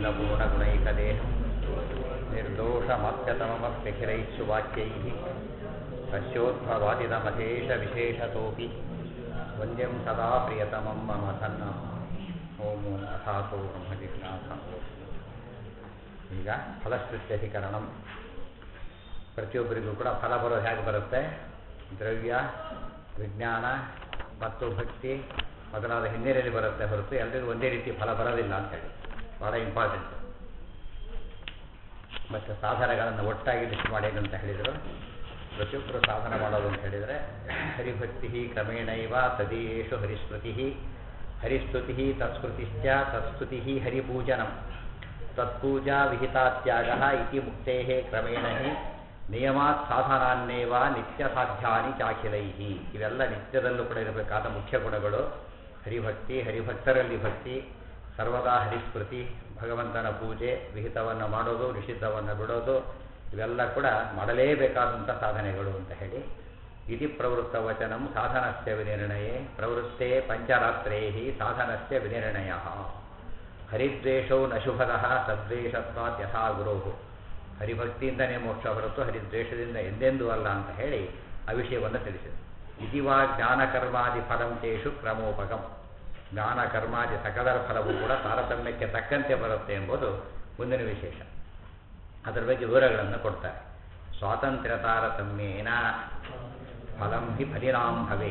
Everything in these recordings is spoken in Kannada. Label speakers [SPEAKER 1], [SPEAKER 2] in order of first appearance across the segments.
[SPEAKER 1] निखिलपूर्णगुणैकदेहं निर्दोषमप्यतममप्यखिलैः सुवाक्यैः पश्योद्भवादिदमशेषविशेषतोऽपि वन्द्यं सदा प्रियतमं मम सन्न ಓಂ ಅಥಾಸೋ ಬ್ರಹ್ಮ ಜಿಜ್ಞಾಸ ಈಗ ಫಲಶ್ರುತ್ಯಧಿಕರಣಂ ಪ್ರತಿಯೊಬ್ಬರಿಗೂ ಕೂಡ ಫಲ ಬರೋದು ಹೇಗೆ ಬರುತ್ತೆ ದ್ರವ್ಯ ವಿಜ್ಞಾನ ಮತ್ತು ಭಕ್ತಿ ಮೊದಲಾದ ಹಿನ್ನೆಲೆಯಲ್ಲಿ ಬರುತ್ತೆ ಹೊರತು ಎಲ್ಲರಿಗೂ ಒಂದೇ ರೀತಿ ಫಲ ಬರೋದಿಲ್ಲ ಅಂತ ಹೇಳಿ ಭಾಳ ಇಂಪಾರ್ಟೆಂಟ್ ಮತ್ತು ಸಾಧನಗಳನ್ನು ಒಟ್ಟಾಗಿ ಲಿಸ್ಟ್ ಮಾಡಿ ಏನಂತ ಹೇಳಿದರು ಪ್ರತಿಯೊಬ್ಬರು ಸಾಧನ ಮಾಡೋದು ಅಂತ ಹೇಳಿದರೆ ಹರಿಭಕ್ತಿ ಕ್ರಮೇಣೈವ ತದೀಯೇಷು ಹರಿಸ್ಮೃತಿ ಹರಿಸ್ತುತಿ ತತ್ಸ್ಮೃತಿಶ್ಚ ತತ್ಸ್ತುತಿ ಹರಿಪೂಜನಂ ತತ್ಪೂಜಾ ವಿಹಿತಾತ್ಯಾಗ ಇತಿ ಮುಕ್ತೆ ಕ್ರಮೇಣ ನಿಯಮಾತ್ ಸಾಧನಾನ್ನೇವ ನಿತ್ಯ ಸಾಧ್ಯಾನಿ ಚಾಖಿಲೈ ಇವೆಲ್ಲ ನಿತ್ಯದಲ್ಲೂ ಕೂಡ ಇರಬೇಕಾದ ಮುಖ್ಯ ಗುಣಗಳು ಹರಿಭಕ್ತಿ ಹರಿಭಕ್ತರಲ್ಲಿ ಭಕ್ತಿ ಸರ್ವದಾ ಹರಿಸ್ಮೃತಿ ಭಗವಂತನ ಪೂಜೆ ವಿಹಿತವನ್ನು ಮಾಡೋದು ನಿಷಿದ್ಧವನ್ನು ಬಿಡೋದು ಇವೆಲ್ಲ ಕೂಡ ಮಾಡಲೇಬೇಕಾದಂಥ ಸಾಧನೆಗಳು ಅಂತ ಹೇಳಿ ಇತಿ ಪ್ರವೃತ್ತ ವಚನಂ ಸಾಧನಸ್ಯ ವಿನಿರ್ಣಯೇ ಪ್ರವೃತ್ತೆ ಪಂಚರಾತ್ರೇ ಸಾಧನಸ್ಯ ವಿನಿರ್ಣಯ ಹರಿದ್ವೇಷೌ ನಶುಭದಃ ಸದ್ವೇಷತ್ವಾತ್ ಯಥಾ ಗುರು ಹರಿಭಕ್ತಿಯಿಂದನೇ ಮೋಕ್ಷ ಹೊರತು ಹರಿದ್ವೇಷದಿಂದ ಎಂದೆಂದೂ ಅಲ್ಲ ಅಂತ ಹೇಳಿ ಆ ವಿಷಯವನ್ನು ತಿಳಿಸಿದೆ ಇದಿವಾ ಜ್ಞಾನಕರ್ಮಾದಿ ಫಲಂತೇಷು ಕ್ರಮೋಪಗಂ ಜ್ಞಾನ ಕರ್ಮಾದಿ ಸಕಲರ ಫಲವೂ ಕೂಡ ತಾರತಮ್ಯಕ್ಕೆ ತಕ್ಕಂತೆ ಬರುತ್ತೆ ಎಂಬುದು ಮುಂದಿನ ವಿಶೇಷ ಅದರ ಬಗ್ಗೆ ವಿವರಗಳನ್ನು ಕೊಡ್ತಾರೆ ಸ್ವಾತಂತ್ರ್ಯ ತಾರತಮ್ಯೇನ ಫಲಂ ಹಿ ಫಲಿನಾಂ ಭವೇ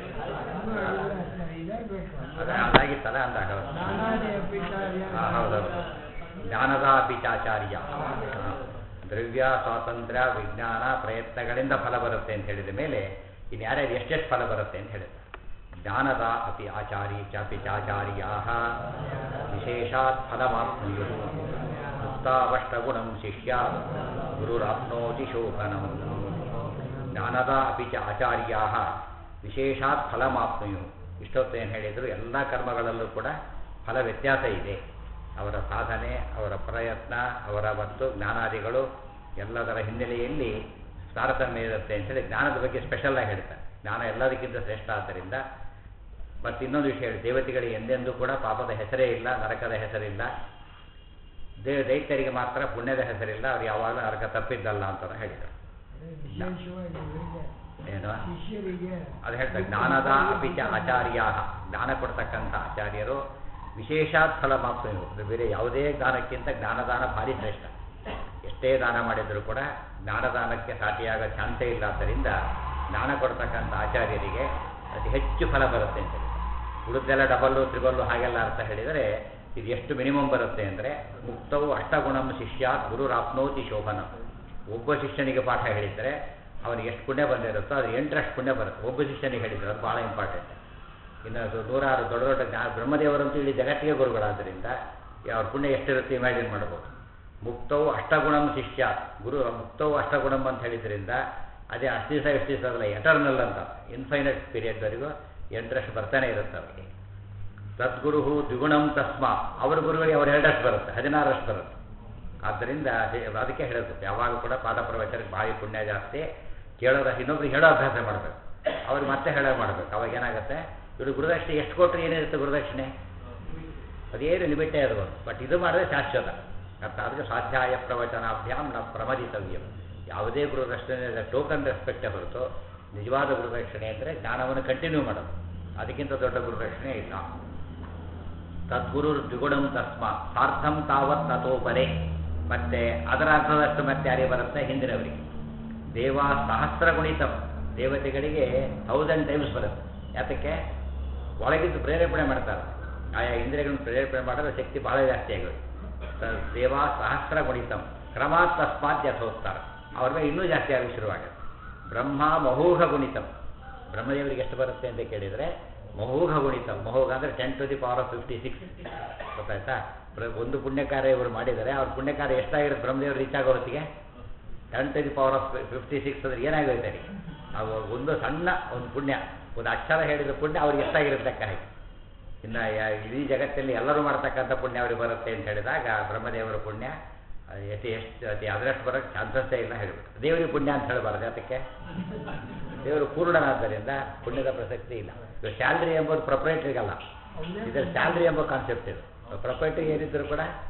[SPEAKER 1] ಅದಾಗಿತ್ತಲ್ಲ ಅಂದಾಗ ಹೌದೌದು ಜ್ಞಾನದ ಅಪಿಚಾಚಾರ್ಯ ದ್ರವ್ಯ ಸ್ವಾತಂತ್ರ್ಯ ವಿಜ್ಞಾನ ಪ್ರಯತ್ನಗಳಿಂದ ಫಲ ಬರುತ್ತೆ ಅಂತ ಹೇಳಿದ ಮೇಲೆ ಇನ್ನು ಯಾರ್ಯಾರು ಎಷ್ಟೆಷ್ಟು ಫಲ ಬರುತ್ತೆ ಅಂತ ಹೇಳಿದ ಜ್ಞಾನದ ಅಪಿ ಆಚಾರಿ ಚಾಪಿ ಚಾಚಾರ್ಯಾ ವಿಶೇಷಾತ್ ಫಲಮಾಪ್ನುಯು ಮುಕ್ತಾವಷ್ಟಗುಣಂ ಶಿಷ್ಯ ಗುರುರಾಪ್ನೋತಿ ಶೋಭನಂ ಜ್ಞಾನದ ಅಪಿ ಚ ಆಚಾರ್ಯಾ ವಿಶೇಷಾತ್ ಫಲಮಾಪ್ನುಯು ಇಷ್ಟೊತ್ತು ಏನು ಹೇಳಿದರು ಎಲ್ಲ ಕರ್ಮಗಳಲ್ಲೂ ಕೂಡ ಫಲ ವ್ಯತ್ಯಾಸ ಇದೆ ಅವರ ಸಾಧನೆ ಅವರ ಪ್ರಯತ್ನ ಅವರ ಮತ್ತು ಜ್ಞಾನಾದಿಗಳು ಎಲ್ಲದರ ಹಿನ್ನೆಲೆಯಲ್ಲಿ ತಾರತಮ್ಯ ಇರುತ್ತೆ ಅಂತೇಳಿ ಜ್ಞಾನದ ಬಗ್ಗೆ ಸ್ಪೆಷಲಾಗಿ ಹೇಳ್ತಾರೆ ಜ್ಞಾನ ಎಲ್ಲದಕ್ಕಿಂತ ಶ್ರೇಷ್ಠ ಆದ್ದರಿಂದ ಮತ್ತು ಇನ್ನೊಂದು ವಿಷಯ ಹೇಳಿ ದೇವತೆಗಳಿಗೆ ಎಂದೆಂದೂ ಕೂಡ ಪಾಪದ ಹೆಸರೇ ಇಲ್ಲ ನರಕದ ಹೆಸರಿಲ್ಲ ದೇ ದೈತ್ಯರಿಗೆ ಮಾತ್ರ ಪುಣ್ಯದ ಹೆಸರಿಲ್ಲ ಅವ್ರು ಯಾವಾಗಲೂ ನರಕ ತಪ್ಪಿದ್ದಲ್ಲ ಅಂತ ಹೇಳಿದರು ಏನು ಅದು ಹೇಳ್ತಾರೆ ಜ್ಞಾನದ ಅಪಿಚ ಆಚಾರ್ಯ ಜ್ಞಾನ ಕೊಡ್ತಕ್ಕಂಥ ಆಚಾರ್ಯರು ವಿಶೇಷಾತ್ ಫಲ ಮಾಪ್ತ ಬೇರೆ ಯಾವುದೇ ದಾನಕ್ಕಿಂತ ಜ್ಞಾನದಾನ ಭಾರಿ ಶ್ರೇಷ್ಠ ಎಷ್ಟೇ ದಾನ ಮಾಡಿದರೂ ಕೂಡ ಜ್ಞಾನದಾನಕ್ಕೆ ಸಾಟಿಯಾಗೋ ಚಾನ್ಸೇ ಇಲ್ಲ ಆದ್ದರಿಂದ ಜ್ಞಾನ ಕೊಡ್ತಕ್ಕಂಥ ಆಚಾರ್ಯರಿಗೆ ಅತಿ ಹೆಚ್ಚು ಫಲ ಬರುತ್ತೆ ಅಂತ ಉಳಿದೆಲ್ಲ ಡಬಲ್ಲು ತ್ರಿಬಲ್ಲು ಹಾಗೆಲ್ಲ ಅರ್ಥ ಹೇಳಿದರೆ ಇದು ಎಷ್ಟು ಮಿನಿಮಮ್ ಬರುತ್ತೆ ಅಂದರೆ ಮುಕ್ತವು ಅಷ್ಟಗುಣಂ ಶಿಷ್ಯಾತ್ ಗುರುರಾಪ್ನೋತಿ ಶೋಭನ ಒಬ್ಬ ಶಿಷ್ಯನಿಗೆ ಪಾಠ ಹೇಳಿದರೆ ಅವನಿಗೆ ಎಷ್ಟು ಪುಣ್ಯ ಬಂದಿರುತ್ತೋ ಅದು ಎಂಟರಷ್ಟು ಪುಣ್ಯ ಬರುತ್ತೆ ಒಬ್ಬ ಶಿಷ್ಯನಿಗೆ ಹೇಳಿದರೆ ಅದು ಭಾಳ ಇಂಪಾರ್ಟೆಂಟ್ ಇನ್ನು ಅದು ನೂರಾರು ದೊಡ್ಡ ದೊಡ್ಡ ಜ್ಞಾ ಬ್ರಹ್ಮದೇವರಂತೂ ಇಡೀ ಜಗತ್ತಿಗೆ ಗುರುಗಳಾದ್ದರಿಂದ ಅವ್ರ ಪುಣ್ಯ ಎಷ್ಟಿರುತ್ತೆ ಇಮ್ಯಾಜಿನ್ ಮಾಡ್ಬೋದು ಮುಕ್ತವು ಅಷ್ಟಗುಣಂ ಶಿಷ್ಯ ಗುರು ಮುಕ್ತವು ಅಷ್ಟಗುಣಂ ಅಂತ ಹೇಳಿದ್ರಿಂದ ಅದೇ ಅಷ್ಟು ದಿವಸ ಎಷ್ಟು ದಿವಸ ಅದಲ್ಲ ಎಟರ್ನಲ್ ಅಂತ ಇನ್ಫೈನೈಟ್ ಪೀರಿಯಡ್ವರೆಗೂ ಎಂಟರಷ್ಟು ಬರ್ತಾನೆ ಇರುತ್ತೆ ಅವರಿಗೆ ತದ್ಗುರು ದ್ವಿಗುಣಂ ತಸ್ಮ ಅವರ ಗುರುಗಳಿಗೆ ಅವ್ರು ಎರಡಷ್ಟು ಬರುತ್ತೆ ಹದಿನಾರಷ್ಟು ಬರುತ್ತೆ ಆದ್ದರಿಂದ ಅದಕ್ಕೆ ಹೇಳೋದು ಯಾವಾಗ ಕೂಡ ಪಾಠ ಪ್ರವಚನಕ್ಕೆ ಭಾರಿ ಪುಣ್ಯ ಜಾಸ್ತಿ ಕೇಳೋದ ಇನ್ನೊಬ್ರಿಗೆ ಹೇಳೋ ಅಭ್ಯಾಸ ಮಾಡಬೇಕು ಅವ್ರಿಗೆ ಮತ್ತೆ ಹೇಳೋ ಮಾಡಬೇಕು ಅವಾಗ ಏನಾಗುತ್ತೆ ಇವರು ಗುರುದಕ್ಷಿಣೆ ಎಷ್ಟು ಕೊಟ್ಟರೆ ಏನಿರುತ್ತೆ ಗುರುದಕ್ಷಿಣೆ ಅದೇನು ಲಿಮಿಟೇ ಅದು ಬಟ್ ಇದು ಮಾಡಿದ್ರೆ ಶಾಶ್ವತ ಅರ್ಥ ಅದಕ್ಕೆ ಸ್ವಾಧ್ಯಾಯ ಪ್ರವಚನಾಭ್ಯಾಮ್ ನ ಪ್ರಮದಿತವ್ಯಂ ಯಾವುದೇ ಗುರುದಕ್ಷಿಣೆ ಟೋಕನ್ ರೆಸ್ಪೆಕ್ಟೇ ಹೊರತು ನಿಜವಾದ ಗುರುದಕ್ಷಿಣೆ ಅಂದರೆ ಜ್ಞಾನವನ್ನು ಕಂಟಿನ್ಯೂ ಮಾಡೋದು ಅದಕ್ಕಿಂತ ದೊಡ್ಡ ಗುರುದಕ್ಷಿಣೆ ಇಲ್ಲ ತದ್ಗುರು ದ್ವಿಗುಣಂ ತಸ್ಮ ಸಾರ್ಥಂ ತಾವತ್ ತಥೋಪರೆ ಮತ್ತೆ ಅದರ ಅರ್ಧದಷ್ಟು ಮತ್ತೆ ಯಾರಿಗೆ ಬರುತ್ತೆ ಹಿಂದಿನವರಿಗೆ ದೇವ ಸಹಸ್ರ ಗುಣಿತಂ ದೇವತೆಗಳಿಗೆ ಥೌಸಂಡ್ ಟೈಮ್ಸ್ ಬರುತ್ತೆ ಯಾತಕ್ಕೆ ಒಳಗಿದ್ದು ಪ್ರೇರೇಪಣೆ ಮಾಡ್ತಾರೆ ಆಯಾ ಇಂದ್ರಿಯಗಳನ್ನು ಪ್ರೇರೇಪಣೆ ಮಾಡಿದ್ರೆ ಶಕ್ತಿ ಭಾಳ ಜಾಸ್ತಿ ಆಗೋದು ದೇವ ಸಹಸ್ರ ಗುಣಿತಂ ಕ್ರಮಾತ್ ತಸ್ಮಾತ್ ಯಥೋತ್ತಾರೆ ಅವ್ರ ಮೇಲೆ ಇನ್ನೂ ಜಾಸ್ತಿ ಆಗಿ ಶುರುವಾಗುತ್ತೆ ಬ್ರಹ್ಮ ಮಹೋಘ ಗುಣಿತಂ ಬ್ರಹ್ಮದೇವರಿಗೆ ಎಷ್ಟು ಬರುತ್ತೆ ಅಂತ ಕೇಳಿದರೆ ಮಹೋಘ ಗುಣಿತ ಮಹೋಘ ಅಂದರೆ ten to the power of fifty six ಗೊತ್ತಾಯ್ತಾ ಒಂದು ಪುಣ್ಯ ಕಾರ್ಯ ಇವರು ಮಾಡಿದರೆ ಅವ್ರ ಪುಣ್ಯ ಕಾರ್ಯ ಎಷ್ಟಾಗಿರುತ್ತೆ ಬ್ರಹ್ಮದೇವರು ರೀಚ್ ಆಗೋ ಹೊತ್ತಿಗೆ ten to the power of fifty six ಅಂದರೆ ಏನಾಗೋಯ್ತು ರೀ ಅವು ಒಂದು ಸಣ್ಣ ಒಂದು ಪುಣ್ಯ ಒಂದು ಅಕ್ಷರ ಹೇಳಿದ ಪುಣ್ಯ ಅವ್ರಿಗೆ ಎಷ್ಟಾಗಿರುತ್ತೆ ಲೆಕ್ಕ ಹಾಕಿ ಇನ್ನು ಇಡೀ ಜಗತ್ತಲ್ಲಿ ಎಲ್ಲರೂ ಮಾಡ್ತಕ್ಕಂಥ ಪುಣ್ಯ ಅವ್ರಿಗೆ ಬರುತ್ತೆ ಅಂತ ಹೇಳಿದಾಗ ಬ್ರಹ್ಮದೇವರ ಪುಣ್ಯ ಅತಿ ಎಷ್ಟು ಅತಿ ಅದರಷ್ಟು ಬರೋಕ್ಕೆ ಚಾನ್ಸಸ್ಸೇ ಇಲ್ಲ ಹೇಳ್ಬಿಟ್ಟು ದೇವರಿಗೆ ಪುಣ್ಯ ಅಂತ ಹೇಳಬಾರ್ದು ಅದಕ್ಕೆ ದೇವರು ಪೂರ್ಣನಾದ್ದರಿಂದ ಪುಣ್ಯದ ಪ್ರಸಕ್ತಿ ಇಲ್ಲ ಇದು ಸ್ಯಾಲ್ರಿ ಎಂಬುದು ಪ್ರೊಪ್ರೈಟ್ರಿಗಲ್ಲ ಇದರ ಸ್ಯಾಲ್ರಿ ಎಂಬ ಕಾನ್ಸೆಪ್ಟ್ ಇದು ಪ್ರೊಪ್ರೈಟ್ರಿಗೆ ಏನಿದ್ರು ಕೂಡ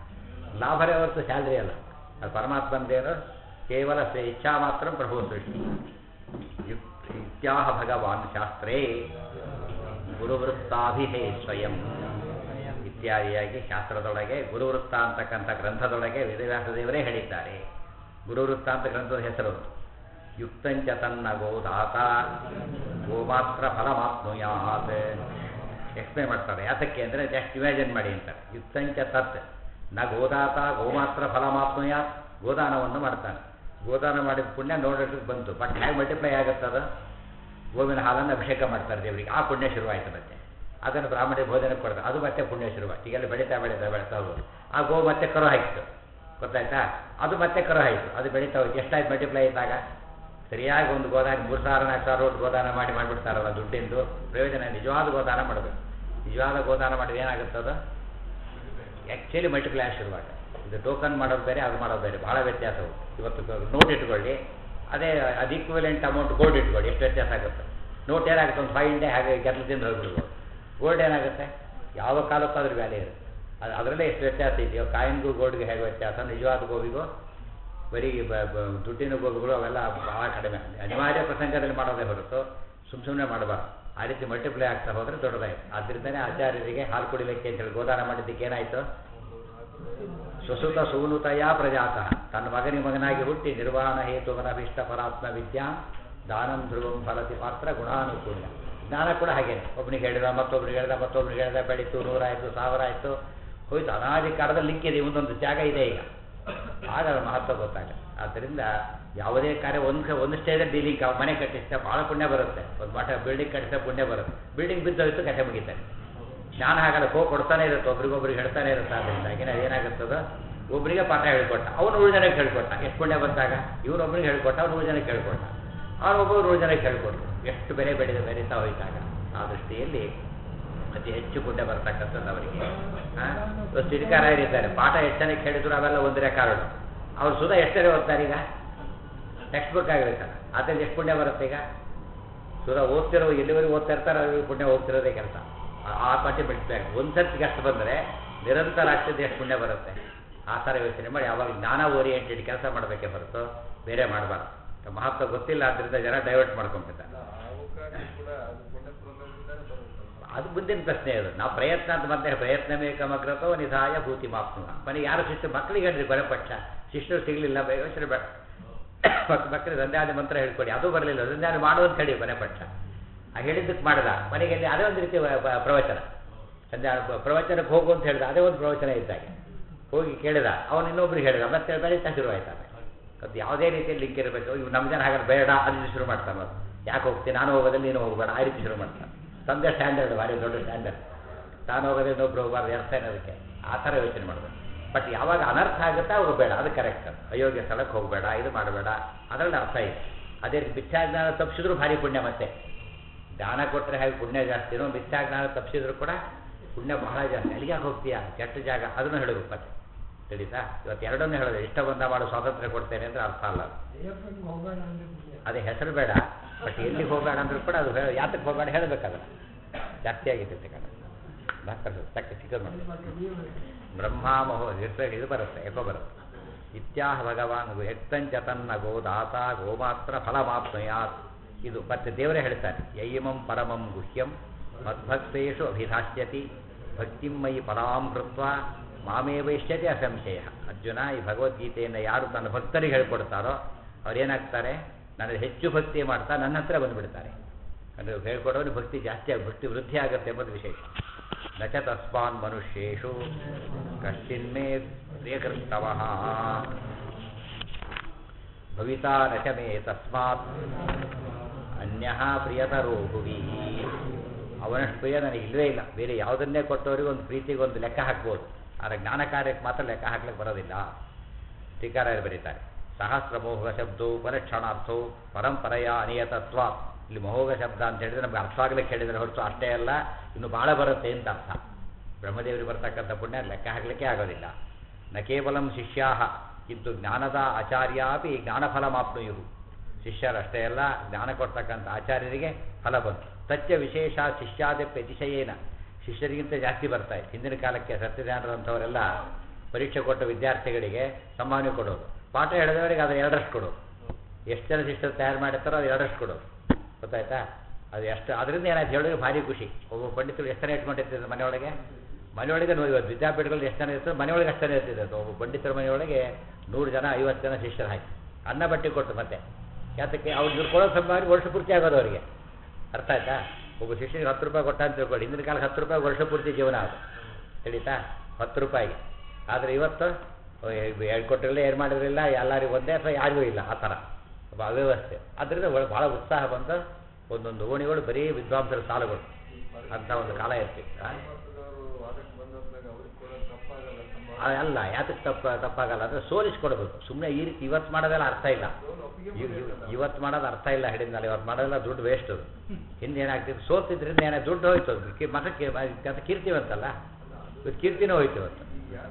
[SPEAKER 1] ಲಾಭರೇ ಹೊರತು ಸ್ಯಾಲ್ರಿ ಅಲ್ಲ ಅದು ಪರಮಾತ್ಮಂದೇನು ಕೇವಲ ಸ್ವ ಇಚ್ಛಾ ಮಾತ್ರ ಪ್ರಭು ಸೃಷ್ಟಿ ಯುಕ್- ಇತ್ಯಾಹ ಭಗವಾನ್ ಶಾಸ್ತ್ರೇ ಗುರುವೃತ್ತಾಭಿಹೇ ಸ್ವಯಂ ಇತ್ಯಾದಿಯಾಗಿ ಶಾಸ್ತ್ರದೊಳಗೆ ಗುರುವೃತ್ತ ಅಂತಕ್ಕಂಥ ಗ್ರಂಥದೊಳಗೆ ವೇದವ್ಯಾಸ ದೇವರೇ ಹೇಳಿದ್ದಾರೆ ಗುರುವೃತ್ತ ಅಂತ ಗ್ರಂಥದ ಹೆಸರು ಯುಕ್ತಂಚ ತನ್ನ ಗೋದಾತ ಗೋಮಾತ್ರ ಫಲಮಾತ್ಮುಯಾತ್ ಎಕ್ಸ್ಪ್ಲೇನ್ ಮಾಡ್ತಾರೆ ಯಾತಕ್ಕೆ ಅಂದರೆ ಜಸ್ಟ್ ಇಮ್ಯಾಜಿನ್ ಮಾಡಿ ಅಂತಾರೆ ಯುಕ್ತಂಚ ತತ್ ನ ಗೋದಾತ ಗೋಮಾತ್ರ ಫಲಮಾತ್ಮಯಾತ್ ಗೋದಾನವನ್ನು ಮಾಡ್ತಾನೆ ಗೋದಾನ ಮಾಡಿದ ಪುಣ್ಯ ನೋಡೋದಕ್ಕೆ ಬಂತು ಬಟ್ ಹೇಗೆ ಮಲ್ಟಿಪ್ಲೈ ಆಗುತ್ತದ ಗೋವಿನ ಹಾಲನ್ನು ಅಭಿಷೇಕ ಮಾಡ್ತಾರೆ ದೇವರಿಗೆ ಆ ಪುಣ್ಯ ಶುರುವಾಯಿತು ಮತ್ತೆ ಅದನ್ನು ಬ್ರಾಹ್ಮಣ ಭೋಜನಕ್ಕೆ ಕೊಡ್ತಾರೆ ಅದು ಮತ್ತೆ ಪುಣ್ಯ ಶುರುವಾಯ್ತು ಈಗೆಲ್ಲ ಬೆಳೀತಾ ಬೆಳೀತಾ ಬೆಳೀತಾ ಹೋಗೋದು ಆ ಗೋ ಮತ್ತೆ ಕರು ಹಾಕಿತು ಗೊತ್ತಾಯ್ತಾ ಅದು ಮತ್ತೆ ಕರು ಆಯಿತು ಅದು ಬೆಳೀತಾ ಹೋಯ್ತು ಎಷ್ಟಾಯ್ತು ಮಲ್ಟಿಪ್ಲೈ ಆಯಿತಾಗ ಸರಿಯಾಗಿ ಒಂದು ಗೋದಾನ ಮೂರು ಸಾವಿರ ನಾಲ್ಕು ಸಾವಿರ ರೋಡ್ ಗೋದಾನ ಮಾಡಿ ಮಾಡಿಬಿಡ್ತಾರಲ್ಲ ದುಡ್ಡಿಂದು ಪ್ರಯೋಜನ ನಿಜವಾದ ಗೋದಾನ ಮಾಡಬೇಕು ನಿಜವಾದ ಗೋದಾನ ಮಾಡಿದ್ರೆ ಏನಾಗುತ್ತದ ಆ್ಯಕ್ಚುಲಿ ಮಲ್ಟಿಪ್ಲೈ ಆಗಿ ಶುರುವಾಗುತ್ತೆ ಇದು ಟೋಕನ್ ಮಾಡೋದು ಬೇರೆ ಅದು ಮಾಡೋದು ಬೇರೆ ಭಾಳ ವ್ಯತ್ಯಾಸವು ಇವತ್ತು ನೋಟ್ ಇಟ್ಕೊಳ್ಳಿ ಅದೇ ಅದು ಈಕ್ವಲೆಂಟ್ ಅಮೌಂಟ್ ಗೋಲ್ಡ್ ಇಟ್ಕೊಳ್ಳಿ ಎಷ್ಟು ವ್ಯತ್ಯಾಸ ಆಗುತ್ತೆ ನೋಟ್ ಏನಾಗುತ್ತೆ ಒಂದು ಫೈವ್ ಇಂಡೆ ಹಾಗೆ ಗೆಟ್ಲು ತಿಂದು ಹೋಗ್ಬಿಡ್ಬೋದು ಗೋಲ್ಡ್ ಏನಾಗುತ್ತೆ ಯಾವ ಕಾಲಕ್ಕೂ ಅದ್ರ ವ್ಯಾಲ್ಯೂ ಇರುತ್ತೆ ಅದು ಅದರಲ್ಲೇ ಎಷ್ಟು ವ್ಯತ್ಯಾಸ ಇದೆಯೋ ಕಾಯಿನ್ಗೂ ಗೋಲ್ಡ್ಗೆ ಹೇಗೆ ವ್ಯತ್ಯಾಸ ನಿಜವಾದ ಗೋವಿಗೂ ಬರೀ ಬ- ಬ- ದುಡ್ಡಿನ ಗೋವಿಗಳು ಅವೆಲ್ಲ ಭಾಳ ಕಡಿಮೆ ಅನಿವಾರ್ಯ ಪ್ರಸಂಗದಲ್ಲಿ ಮಾಡೋದೇ ಹೊರತು ಸುಮ್ಮ ಸುಮ್ಮನೆ ಮಾಡಬಾರ್ದು ಆ ರೀತಿ ಮಲ್ಟಿಪ್ಲೈ ಆಗ್ತಾ ಹೋದರೆ ದೊಡ್ಡದಾಯಿತು ಆದ್ದರಿಂದನೇ ಆಚಾರ್ಯರಿಗೆ ಹಾಲು ಕುಡಿಲಿಕ್ಕೆ ಅಂತೇಳಿ ಗೋದಾನ ಮಾಡಿದ್ದಕ್ಕೆ ಏನಾಯಿತು ಸ್ವಸುತ ಸೂನುತಯ ಪ್ರಜಾತಃ ತನ್ನ ಮಗನಿಗೆ ಮಗನಾಗಿ ಹುಟ್ಟಿ ನಿರ್ವಹಣ ಹೇತು ಮನಭಿಷ್ಟ ಪರಾತ್ಮ ವಿದ್ಯಾ ದಾನಂ ಧ್ರುವಂ ಫಲತಿ ಪಾತ್ರ ಗುಣಾನುಕೂಲ ಜ್ಞಾನ ಕೂಡ ಹಾಗೇನೆ ಒಬ್ಬನಿಗೆ ಹೇಳಿದ ಮತ್ತೊಬ್ಬನಿಗೆ ಹೇಳಿದ ಮತ್ತೊಬ್ಬನಿಗೆ ಹೇಳಿದ ಬೆಳೀತು ನೂರಾಯಿತು ಸಾವಿರ ಆಯಿತು ಹೋಯ್ತು ಅನಾದಿ ಕಾಲದಲ್ಲಿ ಲಿಂಕ್ ಇದೆ ಒಂದೊಂದು ಜಾಗ ಇದೆ ಈಗ ಆಗ ಅದರ ಮಹತ್ವ ಗೊತ್ತಾಗುತ್ತೆ ಆದ್ದರಿಂದ ಯಾವುದೇ ಕಾರ್ಯ ಒಂದು ಒಂದು ಸ್ಟೇಜಲ್ಲಿ ಡೀಲಿಂಗ್ ಮನೆ ಕಟ್ಟಿಸಿದ ಭಾಳ ಪುಣ್ಯ ಬರುತ್ತೆ ಒಂದು ಮಠ ಬಿಲ್ಡಿಂಗ್ ಕಟ್ಟಿಸಿದ ಪುಣ್ಯ ಬರುತ್ತೆ ಬಿಲ್ಡಿಂಗ್ ಬಿದ್ದೋಯ್ತು ಕಥೆ ಮುಗಿತಾರೆ ಜ್ಞಾನ ಹಾಗಲ್ಲ ಕೋ ಕೊಡ್ತಾನೆ ಇರುತ್ತೆ ಒಬ್ರಿಗೊಬ್ರಿಗೆ ಹೇಳ್ತಾನೆ ಇರುತ್ತೆ ಆದ್ದರಿಂದ ಆಗಿನ ಏನಾಗುತ್ತದ ಒಬ್ಬರಿಗೆ ಪಾಠ ಹೇಳ್ಕೊಟ್ಟ ಅವನು ನೂರು ಜನಕ್ಕೆ ಹೇಳ್ಕೊಟ್ಟ ಎಷ್ಟು ಪುಣ್ಯ ಬಂದಾಗ ಇವನೊಬ್ರಿಗೆ ಹೇಳ್ಕೊಟ್ಟ ಅವ್ನು ನೂರು ಜನಕ್ಕೆ ಹೇಳ್ಕೊಟ್ಟ ಅವನೊಬ್ಬರು ನೂರು ಜನಕ್ಕೆ ಹೇಳ್ಕೊಟ್ರು ಎಷ್ಟು ಬೆಲೆ ಬೆಳೆದ ಬೆಳೀತಾ ಹೋಯ್ತಾಗ ಆ ದೃಷ್ಟಿಯಲ್ಲಿ ಅತಿ ಹೆಚ್ಚು ಪುಣ್ಯ ಬರ್ತಕ್ಕಂಥದ್ದು ಅವರಿಗೆ ಇದ್ದಾರೆ ಪಾಠ ಎಷ್ಟು ಜನಕ್ಕೆ ಹೇಳಿದ್ರು ಅವೆಲ್ಲ ಒಂದು ರೆಕಾರ್ಡು ಅವ್ರು ಸುಧಾ ಎಷ್ಟರೇ ಓದ್ತಾರೆ ಈಗ ಟೆಕ್ಸ್ಟ್ ಬುಕ್ ಆಗಿರುತ್ತಲ್ಲ ಅದರಿಂದ ಎಷ್ಟು ಪುಣ್ಯ ಬರುತ್ತೆ ಈಗ ಸುಧಾ ಓದ್ತಿರೋ ಎಲ್ಲಿವರೆಗೂ ಓದ್ತಾ ಇರ್ತಾರೆ ಅವ್ರಿಗೆ ಪುಣ್ಯ ಹೋಗ್ತಿರೋದೇ ಕೆಲಸ ಆ ಪಾಠ ಬೆಳೆಸ್ಬೇಕು ಒಂದು ಸರ್ತಿಗೆ ಅಷ್ಟು ಬಂದರೆ ನಿರಂತರ ಆಗ್ತಿದ್ದು ಎಷ್ಟು ಪುಣ್ಯ ಬರುತ್ತೆ ಆ ಥರ ಯೋಚನೆ ಮಾಡಿ ಯಾವಾಗ ಜ್ಞಾನ ಓರಿಯೆಂಟೆಡ್ ಕೆಲಸ ಮಾಡಬೇಕೇ ಹೊರತು ಬೇರೆ ಮಾಡಬಾರ್ದು ಮಹತ್ವ ಗೊತ್ತಿಲ್ಲ ಆದ್ದರಿಂದ ಜನ ಡೈವರ್ಟ್ ಮಾಡ್ಕೊಂಬಿಡ್ತಾರೆ ಅದು ಮುಂದಿನ ಪ್ರಶ್ನೆ ಅದು ನಾವು ಪ್ರಯತ್ನ ಅಂತ ಮತ್ತೆ ಪ್ರಯತ್ನವೇ ಕಮಗ್ರತೋ ನಿಧಾಯ ಭೂತಿ ಮಾಪ್ನು ಮನೆ ಯಾರು ಶಿಷ್ಯ ಮಕ್ಕಳಿಗೆ ಹೇಳ್ರಿ ಕೊನೆಪಕ್ಷ ಶಿಷ್ಯರು ಸಿಗಲಿಲ್ಲ ಯೋಚನೆ ಬೇಡ ಮತ್ತು ಮಕ್ಕಳಿಗೆ ಸಂಧ್ಯಾದಿ ಮಂತ್ರ ಹೇಳ್ಕೊಡಿ ಅದು ಬರಲಿಲ್ಲ ಸಂಧ್ಯಾದಿ ಮಾಡು ಅಂತ ಹೇಳಿ ಕೊನೆಪಕ್ಷ ಆ ಹೇಳಿದ್ದಕ್ಕೆ ಮಾಡಿದ ಮನೆಗೆ ಅಲ್ಲಿ ಅದೇ ಒಂದು ರೀತಿ ವ- ವ- ಪ್ರವಚನ ಸಂಧ್ಯಾ ಪ್ರವಚನಕ್ಕೆ ಹೋಗು ಅಂತ ಹೇಳಿದ ಅದೇ ಒಂದು ಪ್ರವಚನ ಇದ್ದಾಗೆ ಹೋಗಿ ಕೇಳಿದ ಅವನು ಇನ್ನೊಬ್ರಿಗೆ ಹೇಳಿದ ಮತ್ತೆ ಬೆಳೀತಾ ಶುರುವಾಯ್ತಾನೆ ಅದು ಯಾವುದೇ ರೀತಿಯಲ್ಲಿ ಲಿಂಕ್ ಇರಬೇಕು ಇವು ನಮ್ಮ ಜನ ಹಾಗಾದ್ರೆ ಬೇಡ ಅಲ್ಲಿ ಶುರು ಮಾಡ್ತಾನೆ ಅವ್ರು. ಯಾಕೆ ಹೋಗ್ತೀನಿ ನಾನು ಹೋಗೋದಲ್ಲಿ ನೀನು ಹೋಗಬೇಡ ಆ ರೀತಿ ಶುರು ಮಾಡ್ತಾನೆ ತಂದೆ ಸ್ಟ್ಯಾಂಡರ್ಡ್ ಭಾರಿ ದೊಡ್ಡ ಸ್ಟ್ಯಾಂಡರ್ಡ್ ತಾನು ಹೋಗೋದೇ ಇನ್ನೊಬ್ರು ಹೋಗಬಾರ್ದು ಅರ್ಥ ಏನದಕ್ಕೆ ಆ ಥರ ಯೋಚನೆ ಮಾಡಬೇಕು ಬಟ್ ಯಾವಾಗ ಅನರ್ಥ ಆಗುತ್ತಾ ಅವ್ರು ಬೇಡ ಅದು ಕರೆಕ್ಟ್ ಅದು ಅಯೋಗ್ಯ ಸ್ಥಳಕ್ಕೆ ಹೋಗಬೇಡ ಇದು ಮಾಡಬೇಡ ಅದರಲ್ಲಿ ಅರ್ಥ ಇದೆ ಅದೇ ರೀತಿ ಮಿಥ್ಯಾಜ್ಞಾನ ತಪ್ಪಿಸಿದ್ರು ಭಾರಿ ಪುಣ್ಯ ಮತ್ತೆ ದಾನ ಕೊಟ್ಟರೆ ಹಾಗೆ ಪುಣ್ಯ ಜಾಸ್ತಿನೋ ಮಿಥ್ಯಾಜ್ಞಾನ ತಪ್ಪಿಸಿದ್ರು ಕೂಡ ಪುಣ್ಯ ಬಹಳ ಜಾಸ್ತಿ ಅಲ್ಲಿಗೆ ಯಾಕೆ ಹೋಗ್ತೀಯಾ ಕೆಟ್ಟ ಜಾಗ ಅದನ್ನು ಹೇಳಬೇಕು ಮತ್ತೆ ತಿಳಿತಾ ಇವತ್ತು ಎರಡನ್ನೂ ಹೇಳೋದು ಇಷ್ಟ ಬಂದ ಮಾಡೋ ಸ್ವಾತಂತ್ರ್ಯ ಕೊಡ್ತೇನೆ ಅಂದರೆ ಅರ್ಥ ಅಲ್ಲ ಅದು.
[SPEAKER 2] ದೇವರಿಗೆ ಹೋಗೋಣ ಅಂದ್ರೆ ಪುಣ್ಯ.
[SPEAKER 1] ಅದೇ ಹೆಸರು ಬೇಡ ಬಟ್ ಎಲ್ಲಿಗೆ ಹೋಗೋಣ ಅಂದ್ರೂ ಕೂಡ ಅದು ಹೇಳ ಯಾತಕ್ಕೆ ಹೋಗೋಣ ಹೇಳಬೇಕಲ್ಲ ಜಾಸ್ತಿ ಆಗಿರ್ತೈತೆ ಕಣ ಡಾಕ್ಟರ್ ತಕ್ಕ ಚಿಕ್ಕದು ಮಾಡಿ
[SPEAKER 2] ಮತ್ತೆ ನೀವು
[SPEAKER 1] ಬ್ರಹ್ಮ ಮಹೋ ಹೆಸರು ಇದು ಬರುತ್ತೆ ಎಕೋ ಬರುತ್ತೆ ಇತ್ಯಾಹ ಭಗವಾನ್ ಹೆಕ್ತಂಚ ತನ್ನ ಗೋದಾತ ಗೋಮಾತ್ರ ಫಲಮಾಪ್ನುಯಾತ್ ಇದು ಮತ್ತೆ ದೇವರೇ ಹೇಳ್ತಾರೆ ಯಯಿಮಂ ಪರಮಂ ಗುಹ್ಯಂ ಮದ್ಭಕ್ತೇಷು ಅಭಿಧಾಸ್ಯತಿ ಭಕ್ತಿಂ ಮಯಿ ಪರಾಂ ಕೃತ್ವ ಮಾಮೇ ವೈಶ್ಯತೆ ಅಸಂಶಯ ಅರ್ಜುನ ಈ ಭಗವದ್ಗೀತೆಯನ್ನು ಯಾರು ತನ್ನ ಭಕ್ತರಿಗೆ ಹೇಳ್ಕೊಡ್ತಾರೋ ಅವ್ರೇನಾಗ್ತಾರೆ ನನಗೆ ಹೆಚ್ಚು ಭಕ್ತಿ ಮಾಡ್ತಾ ನನ್ನ ಹತ್ರ ಬಂದುಬಿಡ್ತಾರೆ ಅಂದರೆ ಹೇಳ್ಕೊಡೋರು ಭಕ್ತಿ ಜಾಸ್ತಿ ಆಗಿ ಭಕ್ತಿ ವೃದ್ಧಿ ಆಗುತ್ತೆ ಎಂಬುದು ವಿಶೇಷ ನ ಚ ತಸ್ಮಾನ್ ಮನುಷ್ಯೇಷು ಕಶ್ಚಿನ್ಮೇ ಪ್ರಿಯಕೃತ್ತವಃ ಭವಿತಾ ನ ಚ ಮೇ ತಸ್ಮಾತ್ ಅನ್ಯಃ ಪ್ರಿಯತರೋ ಭುವಿ ಅವನಷ್ಟು ಪ್ರಿಯ ನನಗೆ ಇಲ್ಲವೇ ಇಲ್ಲ ಬೇರೆ ಯಾವುದನ್ನೇ ಕೊಟ್ಟವರಿಗೆ ಒಂದು ಪ್ರೀತಿಗೆ ಒಂದು ಲೆಕ್ಕ ಹಾಕ್ಬೋದು ಆದರೆ ಜ್ಞಾನ ಕಾರ್ಯಕ್ಕೆ ಮಾತ್ರ ಲೆಕ್ಕ ಹಾಕ್ಲಿಕ್ಕೆ ಬರೋದಿಲ್ಲ ಟೀಕಾರಾಯರು ಬರೀತಾರೆ ಸಹಸ್ರ ಮೋಹ ಶಬ್ದವು ಪರಕ್ಷಣಾರ್ಥವು ಪರಂಪರೆಯ ಅನಿಯತತ್ವ ಇಲ್ಲಿ ಮಹೋಗ ಶಬ್ದ ಅಂತ ಹೇಳಿದ್ರೆ ನಮ್ಗೆ ಅರ್ಥವಾಗ್ಲಿಕ್ಕೆ ಹೇಳಿದರೆ ಹೊರತು ಅಷ್ಟೇ ಅಲ್ಲ ಇನ್ನು ಭಾಳ ಬರುತ್ತೆ ಅಂತ ಅರ್ಥ ಬ್ರಹ್ಮದೇವರಿಗೆ ಬರ್ತಕ್ಕಂಥ ಪುಣ್ಯ ಲೆಕ್ಕ ಹಾಕಲಿಕ್ಕೆ ಆಗೋದಿಲ್ಲ ನ ಕೇವಲಂ ಶಿಷ್ಯಾ ಕಿಂತು ಜ್ಞಾನದ ಆಚಾರ್ಯಾಪಿ ಜ್ಞಾನಫಲ ಮಾಪ್ನುಯುರು ಶಿಷ್ಯರಷ್ಟೇ ಅಲ್ಲ ಜ್ಞಾನ ಕೊಡ್ತಕ್ಕಂಥ ಆಚಾರ್ಯರಿಗೆ ಫಲ ಬಂತು ತಚ್ಚ ವಿಶೇಷ ಶಿಷ್ಯಾದಪ್ಯ ಅತಿಶಯೇನ ಶಿಷ್ಯರಿಗಿಂತ ಜಾಸ್ತಿ ಬರ್ತಾ ಇದೆ ಹಿಂದಿನ ಕಾಲಕ್ಕೆ ಸತ್ಯಜ್ಞಾನರಂಥವರೆಲ್ಲ ಪರೀಕ್ಷೆ ಕೊಟ್ಟ ವಿದ್ಯಾರ್ಥಿಗಳಿಗೆ ಸಂಭಾವನೆ ಕೊಡೋದು ಪಾಠ ಹೇಳಿದವರಿಗೆ ಅದರ ಎರಡರಷ್ಟು ಕೊಡೋದು ಎಷ್ಟು ಜನ ಶಿಷ್ಟರು ತಯಾರು ಮಾಡಿರ್ತಾರೋ ಅದು ಎರಡರಷ್ಟು ಕೊಡೋದು ಗೊತ್ತಾಯ್ತಾ ಅದು ಎಷ್ಟು ಅದರಿಂದ ಏನಾಯ್ತು ಹೇಳಿದ್ರೆ ಭಾರಿ ಖುಷಿ ಒಬ್ಬ ಪಂಡಿತರು ಎಷ್ಟು ಜನ ಇಟ್ಕೊಂಡಿರ್ತಿದ್ರು ಮನೆಯೊಳಗೆ ಮನೆಯೊಳಗೆ ನೋಡಿ ಇವತ್ತು ವಿದ್ಯಾಪೀಠಗಳಲ್ಲಿ ಎಷ್ಟು ಜನ ಇರ್ತದೆ ಮನೆಯೊಳಗೆ ಅಷ್ಟು ಜನ ಇರ್ತಿದ್ದು ಒಬ್ಬ ಪಂಡಿತರ ಮನೆಯೊಳಗೆ ನೂರು ಜನ ಐವತ್ತು ಜನ ಶಿಷ್ಯರು ಹಾಕಿ ಅನ್ನ ಬಟ್ಟೆ ಕೊಟ್ಟು ಮತ್ತೆ ಯಾತಕ್ಕೆ ಅವ್ರು ಇವ್ರು ಕೊಡೋ ಸಂಭಾವನೆ ವರ್ಷ ಪೂರ್ತಿ ಆಗೋದು ಅವರಿಗೆ ಅರ್ಥ ಆಯ್ತಾ ಒಬ್ಬ ಶಿಷ್ಯನಿಗೆ ಹತ್ತು ರೂಪಾಯಿ ಕೊಟ್ಟ ಅಂತ ತಿಳ್ಕೊಳ್ಳಿ ಹಿಂದಿನ ಕಾಲಕ್ಕೆ ಹತ್ತು ರೂಪಾಯಿ ವರ್ಷ ಪೂರ್ತಿ ಜೀವನ ಅದು ತಿಳಿತಾ ಹತ್ತು ರೂಪಾಯಿಗೆ ಆದರೆ ಇವತ್ತು ಎರಡು ಕೊಟ್ಟಿರಲಿಲ್ಲ ಏನು ಮಾಡಿರಲಿಲ್ಲ ಎಲ್ಲರಿಗೂ ಒಂದೇ ಅಥವಾ ಯಾರಿಗೂ ಇಲ್ಲ ಆ ಥರ ಒಬ್ಬ ಅವ್ಯವಸ್ಥೆ ಅದರಿಂದ ಒಳ- ಭಾಳ ಉತ್ಸಾಹ ಬಂದು ಒಂದೊಂದು ಓಣಿಗಳು ಬರೀ ವಿದ್ವಾಂಸರ ಸಾಲುಗಳು ಅಂತ ಒಂದು ಕಾಲ ಇರ್ತಿತ್ತು ಆ? ಅಲ್ಲ ಯಾತಕ್ಕೆ ತಪ್ಪ ತಪ್ಪಾಗಲ್ಲ ಅಂದರೆ ಸೋಲಿಸ್ಕೊಡ್ಬೇಕು ಸುಮ್ಮನೆ ಈ ರೀತಿ ಇವತ್ತು ಮಾಡೋದೆಲ್ಲ ಅರ್ಥ ಇಲ್ಲ ಇವ್- ಇವ್- ಇವತ್ತು ಮಾಡೋದು ಅರ್ಥ ಇಲ್ಲ ಹಿಡಿದ್ಮೇಲೆ ಇವತ್ತು ಮಾಡೋದೆಲ್ಲ ದುಡ್ಡು ವೇಸ್ಟ್ ಅದು ಹಿಂದೆ ಏನಾಗ್ತಿತ್ತು ಸೋತಿದ್ರಿಂದ ಏನಾಯ್ತು ದುಡ್ಡು ಹೋಯ್ತು ಅದು ಕಿ- ಮತಕ್ಕೆ ಅಂತ ಕೀರ್ತಿವಂತಲ್ಲ ಇವತ್ತು ಕೀರ್ತಿನೂ ಹೋಯ್ತು ಇವತ್ತು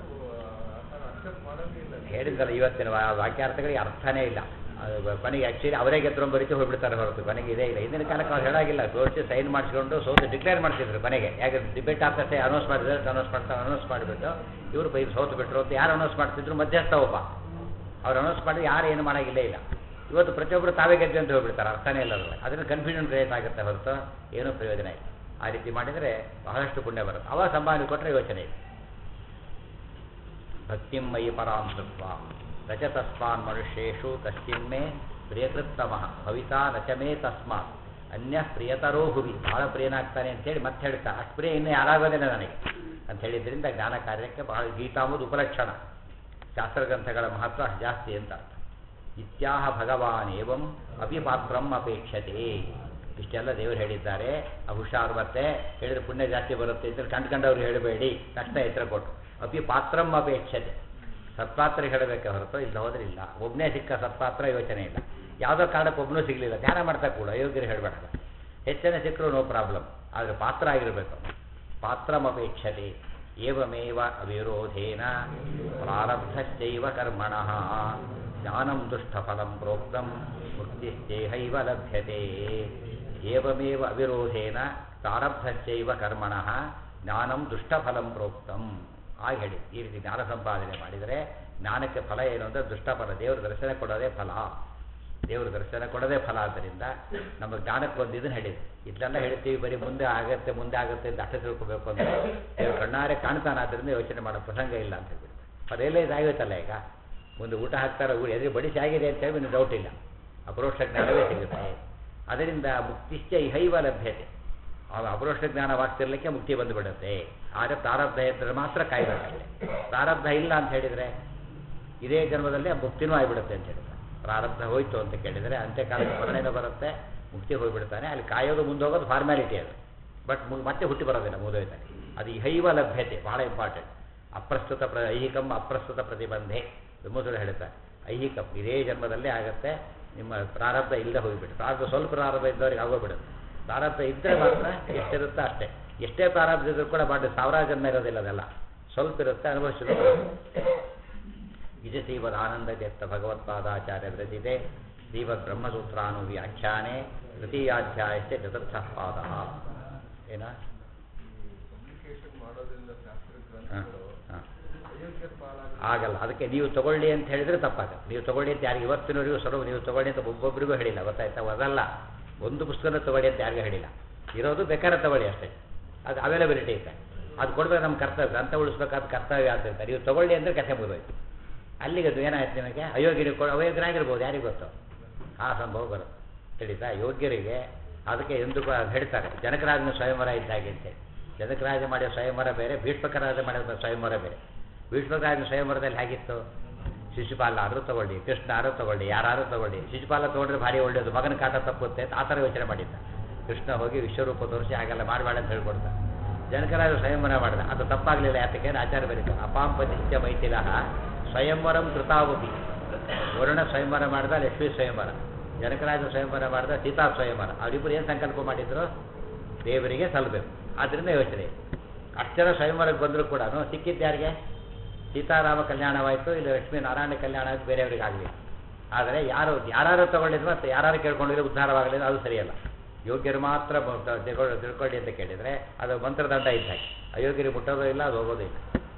[SPEAKER 1] ಹೇಳಿದ್ರಲ್ಲ ಇವತ್ತಿನ ವಾ- ವಾಕ್ಯಾರ್ಥಗಳಿಗೆ ಅರ್ಥನೇ ಇಲ್ಲ ಅದು ಬ- ಕೊನೆಗೆ ಆ್ಯಕ್ಚುಲಿ ಅವರೇ ಗೆದ್ದರು ಬರೀತಿ ಹೋಗ್ಬಿಡ್ತಾರೆ ಹೊರತು ಕೊನೆಗೆ ಇದೇ ಇಲ್ಲ ಹಿಂದಿನ ಕಾಲಕ್ಕೆ ಅವ್ರು ಹೇಳಾಗಿಲ್ಲ ತೋರಿಸಿ ಸೈನ್ ಮಾಡಿಸ್ಕೊಂಡು ಸೋತು ಡಿಕ್ಲೇರ್ ಮಾಡ್ತಿದ್ರು ಕೊನೆಗೆ ಯಾಕೆ ಡಿಬೇಟ್ ಆಗ್ತದೆ ಅನೌನ್ಸ್ ಮಾಡಿದ್ರೆ ಅನೌನ್ಸ್ ಮಾಡ್ತಾ ಅನೌನ್ಸ್ ಮಾಡಿಬಿಟ್ಟು ಇವರು ಬೈ ಸೋತು ಬಿಟ್ಟರು ಅಂತ ಯಾರು ಅನೌನ್ಸ್ ಮಾಡ್ತಿದ್ರು ಮಧ್ಯಸ್ಥ ಒಬ್ಬ ಅವ್ರು ಅನೌನ್ಸ್ ಮಾಡಿ ಯಾರು ಏನು ಮಾಡೋಂಗಿಲ್ಲ ಇಲ್ಲ ಇವತ್ತು ಪ್ರತಿಯೊಬ್ಬರು ತಾವೇ ಗೆದ್ದು ಅಂತ ಹೋಗ್ಬಿಡ್ತಾರೆ ಅರ್ಥನೇ ಇಲ್ಲ ಅದ್ರಲ್ಲಿ ಅದರಿಂದ ಕನ್ಫ್ಯೂಷನ್ ಕ್ರಿಯೇಟ್ ಆಗುತ್ತೆ ಹೊರತು ಏನೂ ಪ್ರಯೋಜನ ಇಲ್ಲ ಆ ರೀತಿ ಮಾಡಿದರೆ ಬಹಳಷ್ಟು ಪುಣ್ಯ ಬರುತ್ತೆ ಅವಾಗ ಸಂಭಾವನೆ ಕೊಟ್ಟರೆ ಯೋಚನೆ ಇದೆ ಭಕ್ತಿಂ ಮಯಿ ಪರಾಂ ಕೃತ್ವ ರಜತಸ್ಮಾನ್ ಮನುಷ್ಯೇಷು ಕಶ್ಚಿನ್ಮೇ ಪ್ರಿಯಕೃತ್ತಮಃ ಭವಿತಾ ನಚಮೇ ತಸ್ಮಾತ್ ಅನ್ಯ ಪ್ರಿಯತರೋ ಹುವಿ ಬಹಳ ಪ್ರಿಯನಾಗ್ತಾನೆ ಅಂತೇಳಿ ಮತ್ತೆ ಹೇಳ್ತಾ ಅಷ್ಟು ಪ್ರಿಯ ಇನ್ನೂ ಯಾರಾಗೋದಿಲ್ಲ ನನಗೆ ಅಂತ ಹೇಳಿದ್ರಿಂದ ಜ್ಞಾನ ಕಾರ್ಯಕ್ಕೆ ಬಹಳ ಗೀತಾ ಎಂಬುದು ಉಪಲಕ್ಷಣ ಶಾಸ್ತ್ರಗ್ರಂಥಗಳ ಮಹತ್ವ ಅಷ್ಟು ಜಾಸ್ತಿ ಅಂತ ಅರ್ಥ ಇತ್ಯಾಹ ಭಗವಾನ್ ಏವಂ ಅಪಿಪಾತ್ರಂ ಅಪೇಕ್ಷತೆ ಇಷ್ಟೆಲ್ಲ ದೇವರು ಹೇಳಿದ್ದಾರೆ ಆ ಹುಷಾರು ಮತ್ತೆ ಹೇಳಿದ್ರೆ ಪುಣ್ಯ ಜಾಸ್ತಿ ಬರುತ್ತೆ ಅಂತ ಕಂಡ್ಕೊಂಡವ್ರು ಹೇಳಬೇಡಿ ಕಷ್ಟ ಎತ್ತರ ಕೊಟ್ಟು ಅಪಿ ಪಾತ್ರಂ ಅಪೇಕ್ಷತೆ ಸತ್ಪಾತ್ರ ಹೇಳಬೇಕೆ ಹೊರತು ಇಲ್ಲ ಹೋದ್ರೆ ಇಲ್ಲ ಒಬ್ಬನೇ ಸಿಕ್ಕ ಸತ್ಪಾತ್ರ ಯೋಚನೆ ಇಲ್ಲ ಯಾವುದೋ ಕಾರಣಕ್ಕೆ ಒಬ್ಬನೂ ಸಿಗಲಿಲ್ಲ ಧ್ಯಾನ ಮಾಡ್ತಾ ಕೂಡ ಅಯೋಗ್ಯರು ಹೇಳಬೇಡ ಹೆಚ್ಚಿನ ಸಿಕ್ಕರು ನೋ ಪ್ರಾಬ್ಲಮ್ ಆದರೆ ಪಾತ್ರ ಆಗಿರಬೇಕು ಪಾತ್ರಮಪೇಕ್ಷತೆ ಏವಮೇವ ಅವಿರೋಧೇನ ಪ್ರಾರಬ್ಧಶ್ಚೈವ ಕರ್ಮಣಃ ಜ್ಞಾನಂ ದುಷ್ಟಫಲಂ ಪ್ರೋಕ್ತಂ ಮುಕ್ತಿಶ್ಚೇಹೈವ ಲಭ್ಯತೆ ಏವಮೇವ ಅವಿರೋಧೇನ ಪ್ರಾರಬ್ಧಶ್ಚೈವ ಕರ್ಮಣಃ ಜ್ಞಾನಂ ದುಷ್ಟಫಲಂ ಪ್ರೋಕ್ತಂ ಹಾಗೆ ಹೇಳಿ ಈ ರೀತಿ ಜ್ಞಾನ ಸಂಪಾದನೆ ಮಾಡಿದರೆ ಜ್ಞಾನಕ್ಕೆ ಫಲ ಏನು ಅಂದರೆ ದುಷ್ಟಫಲ ದೇವರು ದರ್ಶನ ಕೊಡೋದೇ ಫಲ ದೇವರು ದರ್ಶನ ಕೊಡೋದೇ ಫಲ ಆದ್ದರಿಂದ ನಮ್ಮ ಜ್ಞಾನಕ್ಕೆ ಒಂದು ಇದನ್ನು ಹೇಳಿದೆ ಇದನ್ನೆಲ್ಲ ಹೇಳ್ತೀವಿ ಬರೀ ಮುಂದೆ ಆಗತ್ತೆ ಮುಂದೆ ಆಗುತ್ತೆ ಅಂತ ಅಷ್ಟೇ ತಿಳ್ಕೊಬೇಕು ಅಂದರೆ ದೇವರು ಕಣ್ಣಾರೆ ಕಾಣ್ತಾನಾದ್ರಿಂದ ಯೋಚನೆ ಮಾಡೋ ಪ್ರಸಂಗ ಇಲ್ಲ ಅಂತ ಹೇಳ್ಬಿಟ್ಟು ಅದೆಲ್ಲ ಇದಾಗೋಯ್ತಲ್ಲ ಈಗ ಮುಂದೆ ಊಟ ಹಾಕ್ತಾರೆ ಊ- ಎದುರು ಬಡಿಸಿ ಆಗಿದೆ ಅಂತ ಹೇಳಿ ಡೌಟ್ ಇಲ್ಲ ಅಪರೋಕ್ಷ ಜ್ಞಾನವೇ ಸಿಗುತ್ತೆ ಅದರಿಂದ ಮುಕ್ತಿಶ್ಚ ಇಹೈವ ಲಭ್ಯತೆ ಅವ ಅಪರೋಕ್ಷ ಜ್ಞಾನವಾಗ್ತಿರ್ಲಿಕ್ಕೆ ಮುಕ್ತಿ ಬಂದುಬಿಡುತ್ತೆ ಆದರೆ ಪ್ರಾರಬ್ಧ ಇದ್ದರೆ ಮಾತ್ರ ಕಾಯ್ಬೇಕಲ್ಲಿ ಪ್ರಾರಬ್ಧ ಇಲ್ಲ ಅಂತ ಹೇಳಿದರೆ ಇದೇ ಜನ್ಮದಲ್ಲಿ ಆ ಮುಕ್ತಿನೂ ಆಗಿಬಿಡುತ್ತೆ ಅಂತ ಹೇಳಿದ್ರೆ ಪ್ರಾರಬ್ಧ ಹೋಯ್ತು ಅಂತ ಕೇಳಿದರೆ ಅಂತ್ಯಕಾಲಕ್ಕೆ ಮರಣೆನೂ ಬರುತ್ತೆ ಮುಕ್ತಿ ಹೋಗ್ಬಿಡ್ತಾನೆ ಅಲ್ಲಿ ಕಾಯೋದು ಮುಂದೆ ಹೋಗೋದು ಫಾರ್ಮ್ಯಾಲಿಟಿ ಅದು ಬಟ್ ಮು- ಮತ್ತೆ ಹುಟ್ಟಿ ಬರೋದಿಲ್ಲ ಮುಗಿದೋಯ್ತಾನೆ ಅದು ಇಹೈವ ಲಭ್ಯತೆ ಭಾಳ ಇಂಪಾರ್ಟೆಂಟ್ ಅಪ್ರಸ್ತುತ ಪ್ರ ಐಹಿಕಂ ಅಪ್ರಸ್ತುತ ಪ್ರತಿಬಂಧೆ ವಿಮೋಚನೆ ಹೇಳ್ತಾರೆ ಐಹಿಕಂ ಇದೇ ಜನ್ಮದಲ್ಲೇ ಆಗುತ್ತೆ ನಿಮ್ಮ ಪ್ರಾರಬ್ಧ ಇಲ್ಲದೆ ಹೋಗಿಬಿಟ್ಟು ಪ್ರಾರಬ್ಧ ಸ್ವಲ್ಪ ಪ್ರಾರಬ್ಧ ಇದ್ದವ್ರಿಗೆ ಆಗೋಗ್ಬಿಡುತ್ತೆ ಪ್ರಾರಬ್ಧ ಇದ್ದರೆ ಮಾತ್ರ ಎಷ್ಟಿರುತ್ತೋ ಅಷ್ಟೇ ಎಷ್ಟೇ ಪ್ರಾರಬ್ಧ ಇದ್ರೂ ಕೂಡ ಮಾಡಿ ಸಾವಿರಾರು ಜನ್ಮ ಇರೋದಿಲ್ಲ ಅದೆಲ್ಲ ಸ್ವಲ್ಪ ಇರುತ್ತೆ ಅನುಭವಿಸಿದ್ರು ಇದು ಶ್ರೀಮದ್ ಆನಂದ ತೀರ್ಥ ಭಗವತ್ಪಾದಾಚಾರ್ಯ ವಿರಚಿತೆ ಶ್ರೀಮದ್ ಬ್ರಹ್ಮಸೂತ್ರಾನು ವ್ಯಾಖ್ಯಾನೆ ತೃತೀಯಾಧ್ಯಾಯಕ್ಕೆ ಚತುರ್ಥ ಪಾದ ಏನ
[SPEAKER 3] ಪಬ್ಲಿಕೇಶನ್ ಮಾಡೋದ್ರಿಂದ ಶಾಸ್ತ್ರ
[SPEAKER 1] ಹಾಂ
[SPEAKER 3] ಗ್ರಂಥಗಳು
[SPEAKER 1] ಹಾಂ
[SPEAKER 3] ಅಯೋಗ್ಯ ಪಾಲಾಗ
[SPEAKER 1] ಆಗಲ್ಲ ಅದಕ್ಕೆ ನೀವು ತಗೊಳ್ಳಿ ಅಂತ ಹೇಳಿದ್ರೆ ತಪ್ಪಾಗತ್ತೆ ನೀವು ತಗೊಳ್ಳಿ ಅಂತ ಯಾರಿಗೆ ಇವತ್ತಿನವರೆಗೂ ಸ್ವಲ್ಪ ನೀವು ತಗೊಳ್ಳಿ ಅಂತ ಒಬ್ಬೊಬ್ಬರಿಗೂ ಹೇಳಿಲ್ಲ ಗೊತ್ತಾಯ್ತಾ ಅದಲ್ಲ ಒಂದು ಪುಸ್ತಕನ ತಗೊಳ್ಳಿ ಅಂತ ಯಾರಿಗೂ ಹೇಳಿಲ್ಲ ಇರೋದು ಬೇಕಾದ್ರೆ ತಗೊಳ್ಳಿ ಅಷ್ಟೇ ಅದು ಅವೈಲಬಿಲಿಟಿ ಇದೆ ಅದು ಕೊಡಬೇಕು ನಮ್ಮ ಕರ್ತವ್ಯ ಗ್ರಂಥ ಉಳಿಸ್ಬೇಕಾದ ಕರ್ತವ್ಯ ಅಂತ ಹೇಳ್ತಾರೆ ನೀವು ತಗೊಳ್ಳಿ ಅಂದರೆ ಕಥೆ ಮುಗಿದೋಯ್ತು ಅಲ್ಲಿಗೆ ಅದು ಏನಾಯ್ತು ನಿಮಗೆ ಅಯೋಗ್ಯರಿಗೆ ಕೊ ಅಯೋಗ್ಯರಾಗಿರ್ಬೋದು ಯಾರಿಗೆ ಗೊತ್ತು ಆ ಸಂಭವ ಬರುತ್ತೆ ತಿಳಿತಾ ಯೋಗ್ಯರಿಗೆ ಅದಕ್ಕೆ ಎಂದು ಕೂಡ ಹೇಳ್ತಾರೆ ಜನಕರಾಜನ ಸ್ವಯಂವರ ಇದ್ದಾಗೆ ಅಂತೇಳಿ ಜನಕರಾಜ ಮಾಡಿದ ಸ್ವಯಂವರ ಬೇರೆ ಭೀಷ್ಮಕರಾಜ ಮಾಡಿದ ಸ್ವಯಂವರ ಬೇರೆ ಭೀಷ್ಮಕರಾಜನ ಸ್ವಯಂವರದಲ್ಲಿ ಹೇಗಿತ್ತು ಶಿಶುಪಾಲ ಆದರೂ ತಗೊಳ್ಳಿ ಕೃಷ್ಣ ಆದರೂ ತಗೊಳ್ಳಿ ಯಾರು ತಗೊಳ್ಳಿ ಶಿಶುಪಾಲ ತಗೊಂಡ್ರೆ ಭಾರಿ ಒಳ್ಳೆಯದು ಮಗನ ಕಾಟ ತಪ್ಪುತ್ತೆ ಅಂತ ಆ ಥರ ಯೋಚನೆ ಮಾಡಿದ್ದ ಕೃಷ್ಣ ಹೋಗಿ ವಿಶ್ವರೂಪ ತೋರಿಸಿ ಹಾಗೆಲ್ಲ ಮಾಡಬೇಡ ಅಂತ ಹೇಳ್ಕೊಡ್ತ ಜನಕರಾಜ ಸ್ವಯಂವರ ಮಾಡಿದ ಅದು ತಪ್ಪಾಗಲಿಲ್ಲ ಯಾತಕ್ಕೆ ಆಚಾರ ಬರೀತಾರೆ ಅಪಾಂಪತಿತ್ಯ ಮೈಥಿಲಃ ಸ್ವಯಂವರಂ ಕೃತಾವಪಿ ವರುಣ ಸ್ವಯಂವರ ಮಾಡಿದ ಲಕ್ಷ್ಮೀ ಸ್ವಯಂವರ ಜನಕರಾಜ ಸ್ವಯಂವರ ಮಾಡಿದ ಸೀತಾ ಸ್ವಯಂವರ ಅವರಿಬ್ಬರು ಏನು ಸಂಕಲ್ಪ ಮಾಡಿದ್ರು ದೇವರಿಗೆ ಸಲ್ಲಬೇಕು ಆದ್ದರಿಂದ ಯೋಚನೆ ಅಷ್ಟರ ಸ್ವಯಂವರಕ್ಕೆ ಬಂದರೂ ಕೂಡ ಸಿಕ್ಕಿದ್ದು ಯಾರಿಗೆ ಸೀತಾರಾಮ ಕಲ್ಯಾಣವಾಯಿತು ಇಲ್ಲಿ ಲಕ್ಷ್ಮೀ ನಾರಾಯಣ ಕಲ್ಯಾಣ ಆಯ್ತು ಬೇರೆಯವ್ರಿಗೆ ಆಗಲಿಲ್ಲ ಆದರೆ ಯಾರು ಯಾರು ತಗೊಂಡಿದ್ರು ಮತ್ತು ಯಾರು ಕೇಳ್ಕೊಂಡಿದ್ರೆ ಉದ್ಧಾರವಾಗಲಿಲ್ಲ ಅದು ಸರಿಯಲ್ಲ ಯೋಗ್ಯರು ಮಾತ್ರ ಬ- ತಿಳ್ಕೊಳ್ಳಿ ತಿಳ್ಕೊಳ್ಳಿ ಅಂತ ಕೇಳಿದರೆ ಅದು ಮಂತ್ರದಂಡ ಇದ್ದ ಹಾಗೆ ಅಯೋಗ್ಯರಿಗೆ ಮುಟ್ಟೋದು ಇಲ್ಲ ಅದು ಹೋಗೋದು ಇಲ್ಲ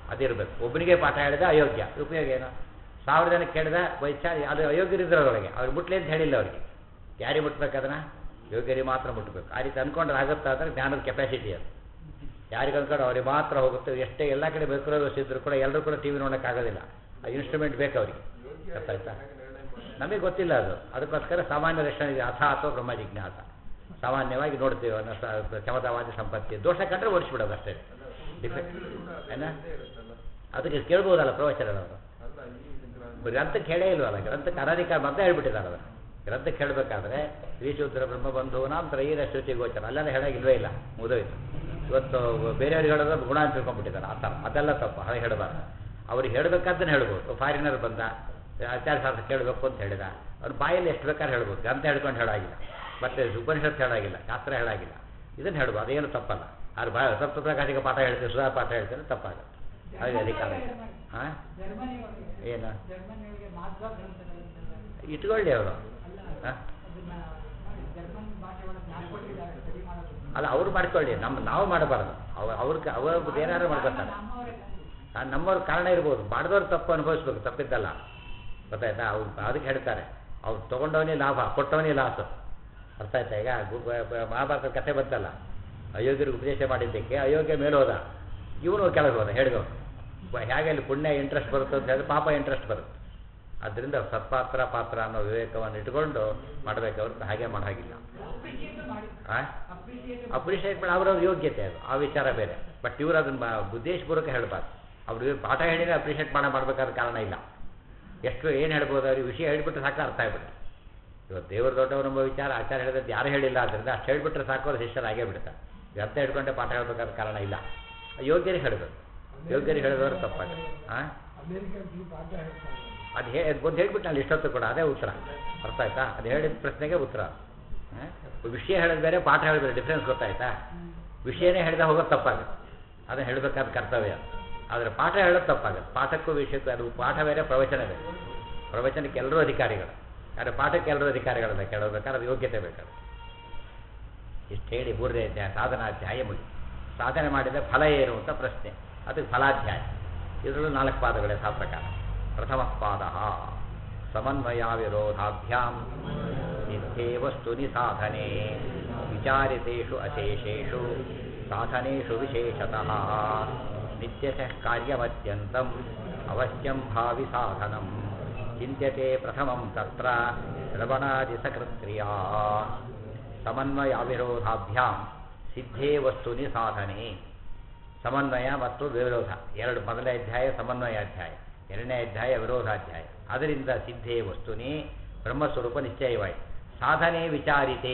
[SPEAKER 1] ಅದಿರಬೇಕು ಒಬ್ಬನಿಗೆ ಪಾಠ ಹೇಳಿದ ಅಯೋಗ್ಯ ಉಪಯೋಗ ಏನು ಸಾವಿರ ಜನಕ್ಕೆ ಕೇಳಿದ ವೈಚಾರ ಅದು ಅಯೋಗ್ಯರಿದ್ರು ಅವರಿಗೆ ಅವ್ರಿಗೆ ಮುಟ್ಲಿ ಅಂತ ಹೇಳಿಲ್ಲ ಅವರಿಗೆ ಯಾರಿಗೆ ಮುಟ್ಬೇಕು ಅದನ್ನ ಯೋಗ್ಯರಿಗೆ ಮಾತ್ರ ಮುಟ್ಟಬೇಕು ಆ ರೀತಿ ಅನ್ಕೊಂಡ್ರೆ ಆಗುತ್ತಾ ಅಂದರೆ ಜ್ಞಾನದ ಕೆಪಾಸಿಟಿ ಅದು ಯಾರಿಗೆ ಅನ್ಕೊಂಡು ಅವ್ರಿಗೆ ಮಾತ್ರ ಹೋಗುತ್ತೆ ಎಷ್ಟೇ ಎಲ್ಲ ಕಡೆ ಬೇಕಾರೋ ಇದ್ದರೂ ಕೂಡ ಎಲ್ಲರೂ ಕೂಡ ಟಿ ವಿ ನೋಡೋಕ್ಕಾಗೋದಿಲ್ಲ ಆ ಇನ್ಸ್ಟ್ರೂಮೆಂಟ್ ಬೇಕು ಅವರಿಗೆ
[SPEAKER 3] ಯೋಗ್ಯ
[SPEAKER 1] ಅರ್ಥ ಆಯ್ತಾ
[SPEAKER 3] ಹೇಗೆ ನಿರ್ಣಯ ಮಾಡಿ
[SPEAKER 1] ನಮಗೆ ಗೊತ್ತಿಲ್ಲ ಅದು ಅದಕ್ಕೋಸ್ಕರ ಸಾಮಾನ್ಯ ರಕ್ಷಣೆ ಇದೆ ಅಥ ಅಥವಾ ಬ್ರಹ್ಮ ಜಿಜ್ಞಾಸ ಸಾಮಾನ್ಯವಾಗಿ ನೋಡ್ತೀವಿ ಅನ್ನೋ ಸ- ಕ್ಷಮತಾವಾದಿ ಸಂಪತ್ತಿ ದೋಷ ಕಂಡ್ರೆ ಓಡಿಸ್ಬಿಡೋದು ಅಷ್ಟೇ ಡಿಫೆಕ್ಟ್ ಏನ
[SPEAKER 3] ಇದೇ ಇರುತ್ತಲ್ಲ
[SPEAKER 1] ಅದಕ್ಕೆ ಕೇಳ್ಬೋದಲ್ಲ ಪ್ರವಚನಗಳವರು
[SPEAKER 3] ಅಲ್ಲ ಈ ಗ್ರಂಥ
[SPEAKER 1] ಗ್ರಂಥಕ್ಕೆ ಹೇಳೇ ಇಲ್ವಲ್ಲ ಗ್ರಂಥಕ್ಕೆ ಅನಾಧಿಕಾರ ಮತ್ತೆ ಹೇಳ್ಬಿಟ್ಟಿದ್ದಾರೆ ಅದನ್ನು ಗ್ರಂಥಕ್ಕೆ ಹೇಳಬೇಕಾದ್ರೆ ಶ್ರೀಶೂದ್ರ ಬ್ರಹ್ಮ ಬಂಧುವನಾಂ ತ್ರಯೀರ ಶ್ರುತಿ ಗೋಚರ ಅಲ್ಲೆಲ್ಲ ಹೇಳಾಗಿಲ್ವೇ ಇಲ್ಲ ಮುಗಿದೋಯ್ತು ಇವತ್ತು ಬೇರೆಯವ್ರಿಗೆ ಹೇಳೋದು ಗುಣ ಅಂತ ತಿಳ್ಕೊಂಡ್ಬಿಟ್ಟಿದ್ದಾರೆ ಆ ಥರ ಅದೆಲ್ಲ ತಪ್ಪು ಹಾಗೆ ಹೇಳಬಾರ್ದು ಅವ್ರಿಗೆ ಹೇಳಬೇಕಾದ್ದನ್ನು ಹೇಳ್ಬೋದು ಫಾರಿನರ್ ಬಂದ ಆಚಾರ್ಯ ಶಾಸ್ತ್ರ ಕೇಳಬೇಕು ಅಂತ ಹೇಳಿದ ಅವ್ರ ಬಾಯಲ್ಲಿ ಎಷ್ಟು ಬೇಕಾದ್ರೆ ಹೇಳ್ಬೋದು ಗ್ರಂಥ ಹೇಳ್ಕೊಂಡು ಹೇಳಾಗಿಲ್ಲ ಮತ್ತೆ ಉಪನಿಷತ್ತು ಹೇಳಾಗಿಲ್ಲ ಶಾಸ್ತ್ರ ಹೇಳಾಗಿಲ್ಲ ಇದನ್ನು ಹೇಳ್ಬೋದು ಅದೇನು ತಪ್ಪಲ್ಲ ಆದ್ರೆ ಬಾ ಸಪ್ತ ಪ್ರಕಾಶಿಕ ಪಾಠ ಹೇಳ್ತೀವಿ ಸುಧಾ ಪಾಠ ಹೇಳ್ತಾರೆ ತಪ್ಪಾಗುತ್ತೆ ಹಾಗೆ ಅಧಿಕಾರ ಹಾಂ
[SPEAKER 2] ಜರ್ಮನಿ ಒಳಗೆ
[SPEAKER 1] ಏನು
[SPEAKER 2] ಜರ್ಮನಿ ಒಳಗೆ ಮಾಧ್ವ ಗ್ರಂಥಗಳಂತೆಲ್ಲ
[SPEAKER 1] ಇಟ್ಕೊಳ್ಳಿ ಅವರು
[SPEAKER 2] ಅಲ್ಲ
[SPEAKER 1] ಹಾಂ
[SPEAKER 2] ಅದನ್ನ ನೋಡಿ, ಜರ್ಮನ್ ಭಾಷೆ ಒಳಗೆ ಮಾಡ್ಕೊಟ್ಟಿದ್ದಾರೆ ಸ್ಟಡಿ ಮಾಡೋದು
[SPEAKER 1] ಅಲ್ಲ ಅವ್ರು ಮಾಡ್ಕೊಳ್ಳಿ ನಮ್ಮ ನಾವು ಮಾಡಬಾರ್ದು ಅವ್ರ ಅವ್ರಿಗೆ ಅವ್ರ ಏನಾದ್ರು ಮಾಡ್ಕೊತಾರೆ
[SPEAKER 2] ನಮ್ಮವರೇ
[SPEAKER 1] ಆ, ನಮ್ಮವ್ರ ಕಾರಣ ಇರ್ಬೋದು ಮಾಡಿದವ್ರು ತಪ್ಪು ಅನುಭವಿಸ್ಬೇಕು ತಪ್ಪಿದ್ದಲ್ಲ ಗೊತ್ತಾಯ್ತಾ ಅವ್ರು ಅದಕ್ಕೆ ಹೇಳ್ತಾರೆ ಅವ್ರು ತೊಗೊಂಡವನೇ ಲಾಭ ಕೊಟ್ಟವನೇ ಲಾಸು ಅರ್ಥ ಆಯ್ತಾ ಈಗ ಗು- ಬ- ಬ- ಮಹಾಭಾರತ ಕಥೆ ಬಂತಲ್ಲ ಅಯೋಗ್ಯರಿಗೆ ಉಪದೇಶ ಮಾಡಿದ್ದಕ್ಕೆ ಅಯೋಗ್ಯ ಮೇಲೆ ಹೋದ ಇವನು ಕೆಳಗೆ ಹೋದ ಹೇಳಿದವನು ಬ- ಹೇಗೆ ಅಲ್ಲಿ ಪುಣ್ಯ ಇಂಟ್ರೆಸ್ಟ್ ಬರುತ್ತೆ ಅಂತ ಹೇಳಿದ್ರೆ ಪಾಪ ಇಂಟ್ರೆಸ್ಟ್ ಬರುತ್ತೆ ಆದ್ದರಿಂದ ಸತ್ಪಾತ್ರ ಪಾತ್ರ ಅನ್ನೋ ವಿವೇಕವನ್ನು ಇಟ್ಕೊಂಡು ಮಾಡಬೇಕು ಹೊರತು ಹಾಗೆ ಮಾಡಾಗಿಲ್ಲ
[SPEAKER 2] ಅಪ್ರಿಷಿಯೇಟ್ ಮಾಡಿ
[SPEAKER 1] ಹಾಂ
[SPEAKER 2] ಅಪ್ರಿಷಿಯೇಟ್
[SPEAKER 1] ಅಪ್ರಿಷಿಯೇಟ್ ಮಾಡಿ ಅವ್ರವ್ರ ಯೋಗ್ಯತೆ ಅದು ಆ ವಿಚಾರ ಬೇರೆ ಬಟ್ ಇವರು ಅದನ್ನು ಉದ್ದೇಶಪೂರ್ವಕ ಹೇಳಬಾರ್ದು ಅವ್ರಿಗೆ ಪಾಠ ಹೇಳಿದ್ರೆ ಅಪ್ರಿಷಿಯೇಟ್ ಮಾಡೋ ಮಾಡಬೇಕಾದ ಕಾರಣ ಇಲ್ಲ ಎಷ್ಟು ಏನು ಹೇಳ್ಬೋದು ಅವ್ರಿಗೆ ವಿಷಯ ಹೇಳಿಬಿಟ್ರೆ ಸಾಕು ಅರ್ಥ ಆಗ್ಬಿಡುತ್ತೆ ಇವತ್ತು ದೇವರು ದೊಡ್ಡವರು ಎಂಬ ವಿಚಾರ ಆಚಾರ ಹೇಳಿದ್ರೆ ಯಾರು ಹೇಳಿಲ್ಲ ಆದ್ದರಿಂದ ಅಷ್ಟು ಹೇಳಿಬಿಟ್ರೆ ಸಾಕು ಅವ್ರು ಶಿಷ್ಯರಾಗೇ ಬಿಡ್ತಾರೆ ಅರ್ಥ ಹಿಡ್ಕೊಂಡೆ ಪಾಠ ಹೇಳ್ಬೇಕಾದ ಕಾರಣ ಇಲ್ಲ ಯೋಗ್ಯರಿಗೆ ಹೇಳಬೇಕು ಯೋಗ್ಯರಿಗೆ ಹೇಳಿದವರು ತಪ್ಪಾಗುತ್ತೆ ಹಾಂ
[SPEAKER 2] ಅಮೇರಿಕನ್ ಪಾಠ ಹೇಳ್ತಾರೆ
[SPEAKER 1] ಅದು ಹೇ ಒಂದು ಹೇಳ್ಬಿಟ್ಟು ಇಷ್ಟೊತ್ತು ಕೂಡ ಅದೇ ಉತ್ತರ ಅರ್ಥ ಆಯ್ತಾ ಅದು ಹೇಳಿದ ಪ್ರಶ್ನೆಗೆ ಉತ್ತರ ಹ? ವಿಷಯ ಹೇಳಿದ ಬೇರೆ ಪಾಠ ಹೇಳಿದ ಬೇರೆ ಡಿಫ್ರೆನ್ಸ್ ಗೊತ್ತಾಯ್ತಾ ವಿಷಯನೇ ಹೇಳಿದ ಹೋಗೋದು ತಪ್ಪಾಗುತ್ತೆ ಅದನ್ನು ಹೇಳಬೇಕಾದ ಕರ್ತವ್ಯ ಆದರೆ ಪಾಠ ಹೇಳೋದು ತಪ್ಪಾಗುತ್ತೆ ಪಾಠಕ್ಕೂ ವಿಷಯಕ್ಕೂ ಅದು ಪಾಠ ಬೇರೆ ಪ್ರವಚನ ಬೇರೆ ಪ್ರವಚನಕ್ಕೆ ಎಲ್ಲರೂ ಅಧಿಕಾರಿಗಳು ಆದರೆ ಪಾಠಕ್ಕೆ ಎಲ್ಲರೂ ಅಧಿಕಾರಿಗಳಲ್ಲ ಕೇಳಬೇಕಾದ್ರೆ ಅದು ಯೋಗ್ಯತೆ ಬೇಕಾದ್ರೆ ಇಷ್ಟು ಹೇಳಿ ಮೂರನೇ ಅಧ್ಯಾಯ ಸಾಧನಾಧ್ಯಾಯ ಮುಗಿ ಸಾಧನೆ ಮಾಡಿದ ಫಲ ಏನು ಅಂತ ಪ್ರಶ್ನೆ ಅದಕ್ಕೆ ಫಲಾಧ್ಯಾಯ ಇದರಲ್ಲೂ ನಾಲ್ಕು ಪಾದಗಳೇ ಸಹ ಪ್ರಕಾರ ಪ್ರಥಮ ಪಾದ ಸಮನ್ವಯ ವಿರೋಧಾಭ್ಯಾಂ ನಿತ್ಯೇ ವಸ್ತುನಿ ಸಾಧನೆ ವಿಚಾರಿತೇಷು ಅಶೇಷೇಷು ಸಾಧನೇಷು ವಿಶೇಷತಃ ನಿತ್ಯಶಃ ಕಾರ್ಯಮತ್ಯಂತಂ ಅವಶ್ಯಂ ಭಾವಿ ಸಾಧನಂ ಚಿಂತ್ಯತೆ ಪ್ರಥಮಂ ತತ್ರ ಶ್ರವಣಾದಿಸಕೃತ್ಕ್ರಿಯಾ ಸಮನ್ವಯ ಅವಿರೋಧಾಭ್ಯಾಂ ಸಿದ್ಧೇ ವಸ್ತುನಿ ಸಾಧನೆ ಸಮನ್ವಯ ಮತ್ತು ವಿರೋಧ ಎರಡು ಮೊದಲನೇ ಅಧ್ಯಾಯ ಸಮನ್ವಯ ಅಧ್ಯಾಯ ಎರಡನೇ ಅಧ್ಯಾಯ ವಿರೋಧಾಧ್ಯಾಯ ಅದರಿಂದ ಸಿದ್ಧೇ ವಸ್ತುನಿ ಬ್ರಹ್ಮಸ್ವರೂಪ ನಿಶ್ಚಯವಾಯಿತು ಸಾಧನೆ ವಿಚಾರಿತೆ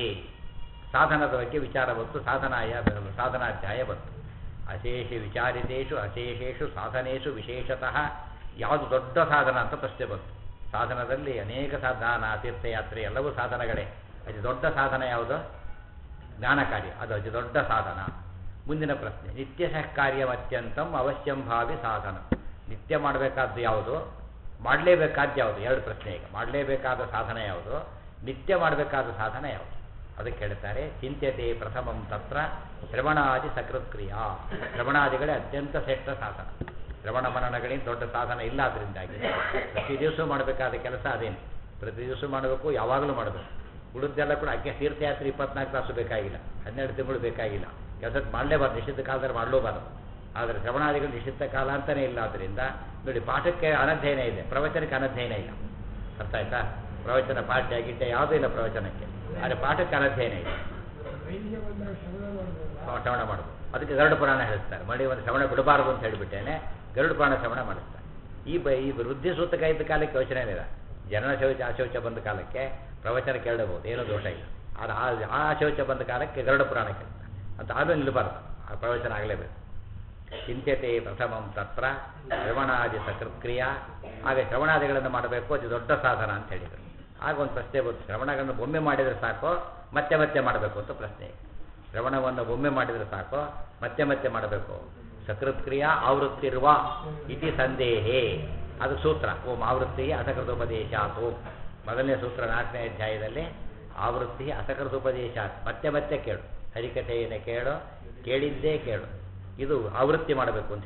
[SPEAKER 1] ಸಾಧನದ ಬಗ್ಗೆ ವಿಚಾರ ಬಂತು ಸಾಧನಾಯ ಸಾಧನಾಧ್ಯಾಯ ಬಂತು ಅಶೇಷ ವಿಚಾರಿತೇಷು ಅಶೇಷೇಷು ಸಾಧನೇಷು ವಿಶೇಷತಃ ಯಾವುದು ದೊಡ್ಡ ಸಾಧನ ಅಂತ ಪ್ರಶ್ನೆ ಬಂತು ಸಾಧನದಲ್ಲಿ ಅನೇಕ ಸಾಧನ ತೀರ್ಥಯಾತ್ರೆ ಎಲ್ಲವೂ ಸಾಧನಗಳೇ ಅತಿ ದೊಡ್ಡ ಸಾಧನ ಯಾವುದು ಜ್ಞಾನ ಕಾರ್ಯ ಅದು ಅತಿ ದೊಡ್ಡ ಸಾಧನ ಮುಂದಿನ ಪ್ರಶ್ನೆ ನಿತ್ಯ ಕಾರ್ಯಮತ್ಯಂತಂ ಅವಶ್ಯಂ ಭಾವಿ ಸಾಧನ ನಿತ್ಯ ಮಾಡಬೇಕಾದ್ದು ಯಾವುದು ಮಾಡಲೇಬೇಕಾದ್ದು ಯಾವುದು ಎರಡು ಪ್ರಶ್ನೆ ಈಗ ಮಾಡಲೇಬೇಕಾದ ಸಾಧನ ಯಾವುದು ನಿತ್ಯ ಮಾಡಬೇಕಾದ ಸಾಧನ ಯಾವುದು ಅದಕ್ಕೆ ಹೇಳ್ತಾರೆ ಚಿಂತ್ಯತೆ ಪ್ರಥಮಂ ತತ್ರ ಶ್ರವಣಾದಿ ಸಕೃತ್ಕ್ರಿಯಾ ಶ್ರವಣಾದಿಗಳೇ ಅತ್ಯಂತ ಶ್ರೇಷ್ಠ ಸಾಧನ ಶ್ರವಣ ಮನನಗಳಿಂದ ದೊಡ್ಡ ಸಾಧನ ಇಲ್ಲ ಅದರಿಂದಾಗಿ ಪ್ರತಿ ದಿವಸ ಮಾಡಬೇಕಾದ ಕೆಲಸ ಅದೇನು ಪ್ರತಿ ದಿವಸ ಮಾಡಬೇಕು ಯಾವಾಗಲೂ ಮಾಡಬೇಕು ಉಳಿದೆಲ್ಲ ಕೂಡ ಅಕ್ಕೆ ತೀರ್ಥಯಾತ್ರೆ ಇಪ್ಪತ್ನಾಲ್ಕು ತಾಸು ಬೇಕಾಗಿಲ್ಲ ಹನ್ನೆರಡು ತಿಂಗಳು ಬೇಕಾಗಿಲ್ಲ ಕೆಲಸಕ್ಕೆ ಮಾಡಲೇಬಾರ್ದು ನಿಷಿದ್ಧ ಕಾಲದಲ್ಲಿ ಮಾಡಲೂಬಾರ್ದು ಆದರೆ ಶ್ರವಣಾದಿಗಳು ನಿಷಿದ್ಧ ಕಾಲ ಅಂತಲೇ ಇಲ್ಲ ಆದ್ದರಿಂದ ನೋಡಿ ಪಾಠಕ್ಕೆ ಅನಧ್ಯಯನ ಇದೆ ಪ್ರವಚನಕ್ಕೆ ಅನಧ್ಯಯನ ಇಲ್ಲ ಅರ್ಥ ಆಯ್ತಾ ಪ್ರವಚನ ಪಾಠ್ಯ ಗಿಟ್ಯ ಯಾವುದೂ ಇಲ್ಲ ಪ್ರವಚನಕ್ಕೆ ಆದರೆ ಪಾಠಕ್ಕೆ ಅನಧ್ಯಯನ ಇದೆ
[SPEAKER 2] ರೈಲಿಗೆ ಬಂದಾಗ ಶ್ರವಣ ಮಾಡ್ಬೋದು
[SPEAKER 1] ಶ್ರವಣ ಮಾಡೋದು ಅದಕ್ಕೆ ಗರುಡ ಪುರಾಣ ಹೇಳ್ತಾರೆ ಮಡಿ ಒಂದು ಶ್ರವಣ ಬಿಡಬಾರದು ಅಂತ ಹೇಳಿಬಿಟ್ಟೇನೆ ಗರುಡ ಪುರಾಣ ಶ್ರವಣ ಮಾಡಿಸ್ತಾರೆ ಈ ಬ ಈ ವೃದ್ಧಿ ಸೂತಕ ಇದ್ದ ಕಾಲಕ್ಕೆ ಯೋಚನೆ ಇಲ್ಲ ಜನನ ಶೌಚ ಅಶೌಚ ಬಂದ ಕಾಲಕ್ಕೆ ಪ್ರವಚನ ಕೇಳಬಹುದು ಏನೂ ದೋಷ ಇಲ್ಲ ಆದರೆ ಆ ಆ ಅಶೌಚ ಬಂದ ಕಾಲಕ್ಕೆ ಗರುಡ ಪುರಾಣ ಕೇಳ್ತಾರೆ ಅಂತ ಆಮೇಲೆ ನಿಲ್ಲಬಾರ್ದು ಆ ಪ್ರವಚನ ಆಗಲೇಬೇಕು ಚಿಂತ್ಯತೆ ಪ್ರಥಮಂ ತತ್ರ ಶ್ರವಣಾದಿ ಸಕೃತ್ಕ್ರಿಯಾ ಹಾಗೆ ಶ್ರವಣಾದಿಗಳನ್ನು ಮಾಡಬೇಕು ಅದು ದೊಡ್ಡ ಸಾಧನ ಅಂತ ಹೇಳಿದರು ಆಗ ಒಂದು ಪ್ರಶ್ನೆ ಬಂತು ಶ್ರವಣಗಳನ್ನು ಒಮ್ಮೆ ಮಾಡಿದರೆ ಸಾಕು ಮತ್ತೆ ಮತ್ತೆ ಮಾಡಬೇಕು ಅಂತ ಪ್ರಶ್ನೆ ಶ್ರವಣವನ್ನು ಒಮ್ಮೆ ಮಾಡಿದರೆ ಸಾಕು ಮತ್ತೆ ಮತ್ತೆ ಮಾಡಬೇಕು ಸಕೃತ್ಕ್ರಿಯಾ ಆವೃತ್ತಿರುವ ಇತಿ ಸಂದೇಹೇ ಅದು ಸೂತ್ರ ಓಂ ಆವೃತ್ತಿ ಅಸಕೃತೋಪದೇಶ ಓಂ ಮೊದಲನೇ ಸೂತ್ರ ನಾಲ್ಕನೇ ಅಧ್ಯಾಯದಲ್ಲಿ ಆವೃತ್ತಿ ಅಸಕೃತೋಪದೇಶ ಮತ್ತೆ ಮತ್ತೆ ಕೇಳು ಹರಿಕಥೆಯನ್ನು ಕೇಳು ಕೇಳಿದ್ದೇ ಕೇಳು ಇದು ಆವೃತ್ತಿ ಮಾಡಬೇಕು ಅಂತ ಹೇಳ್ತಾರೆ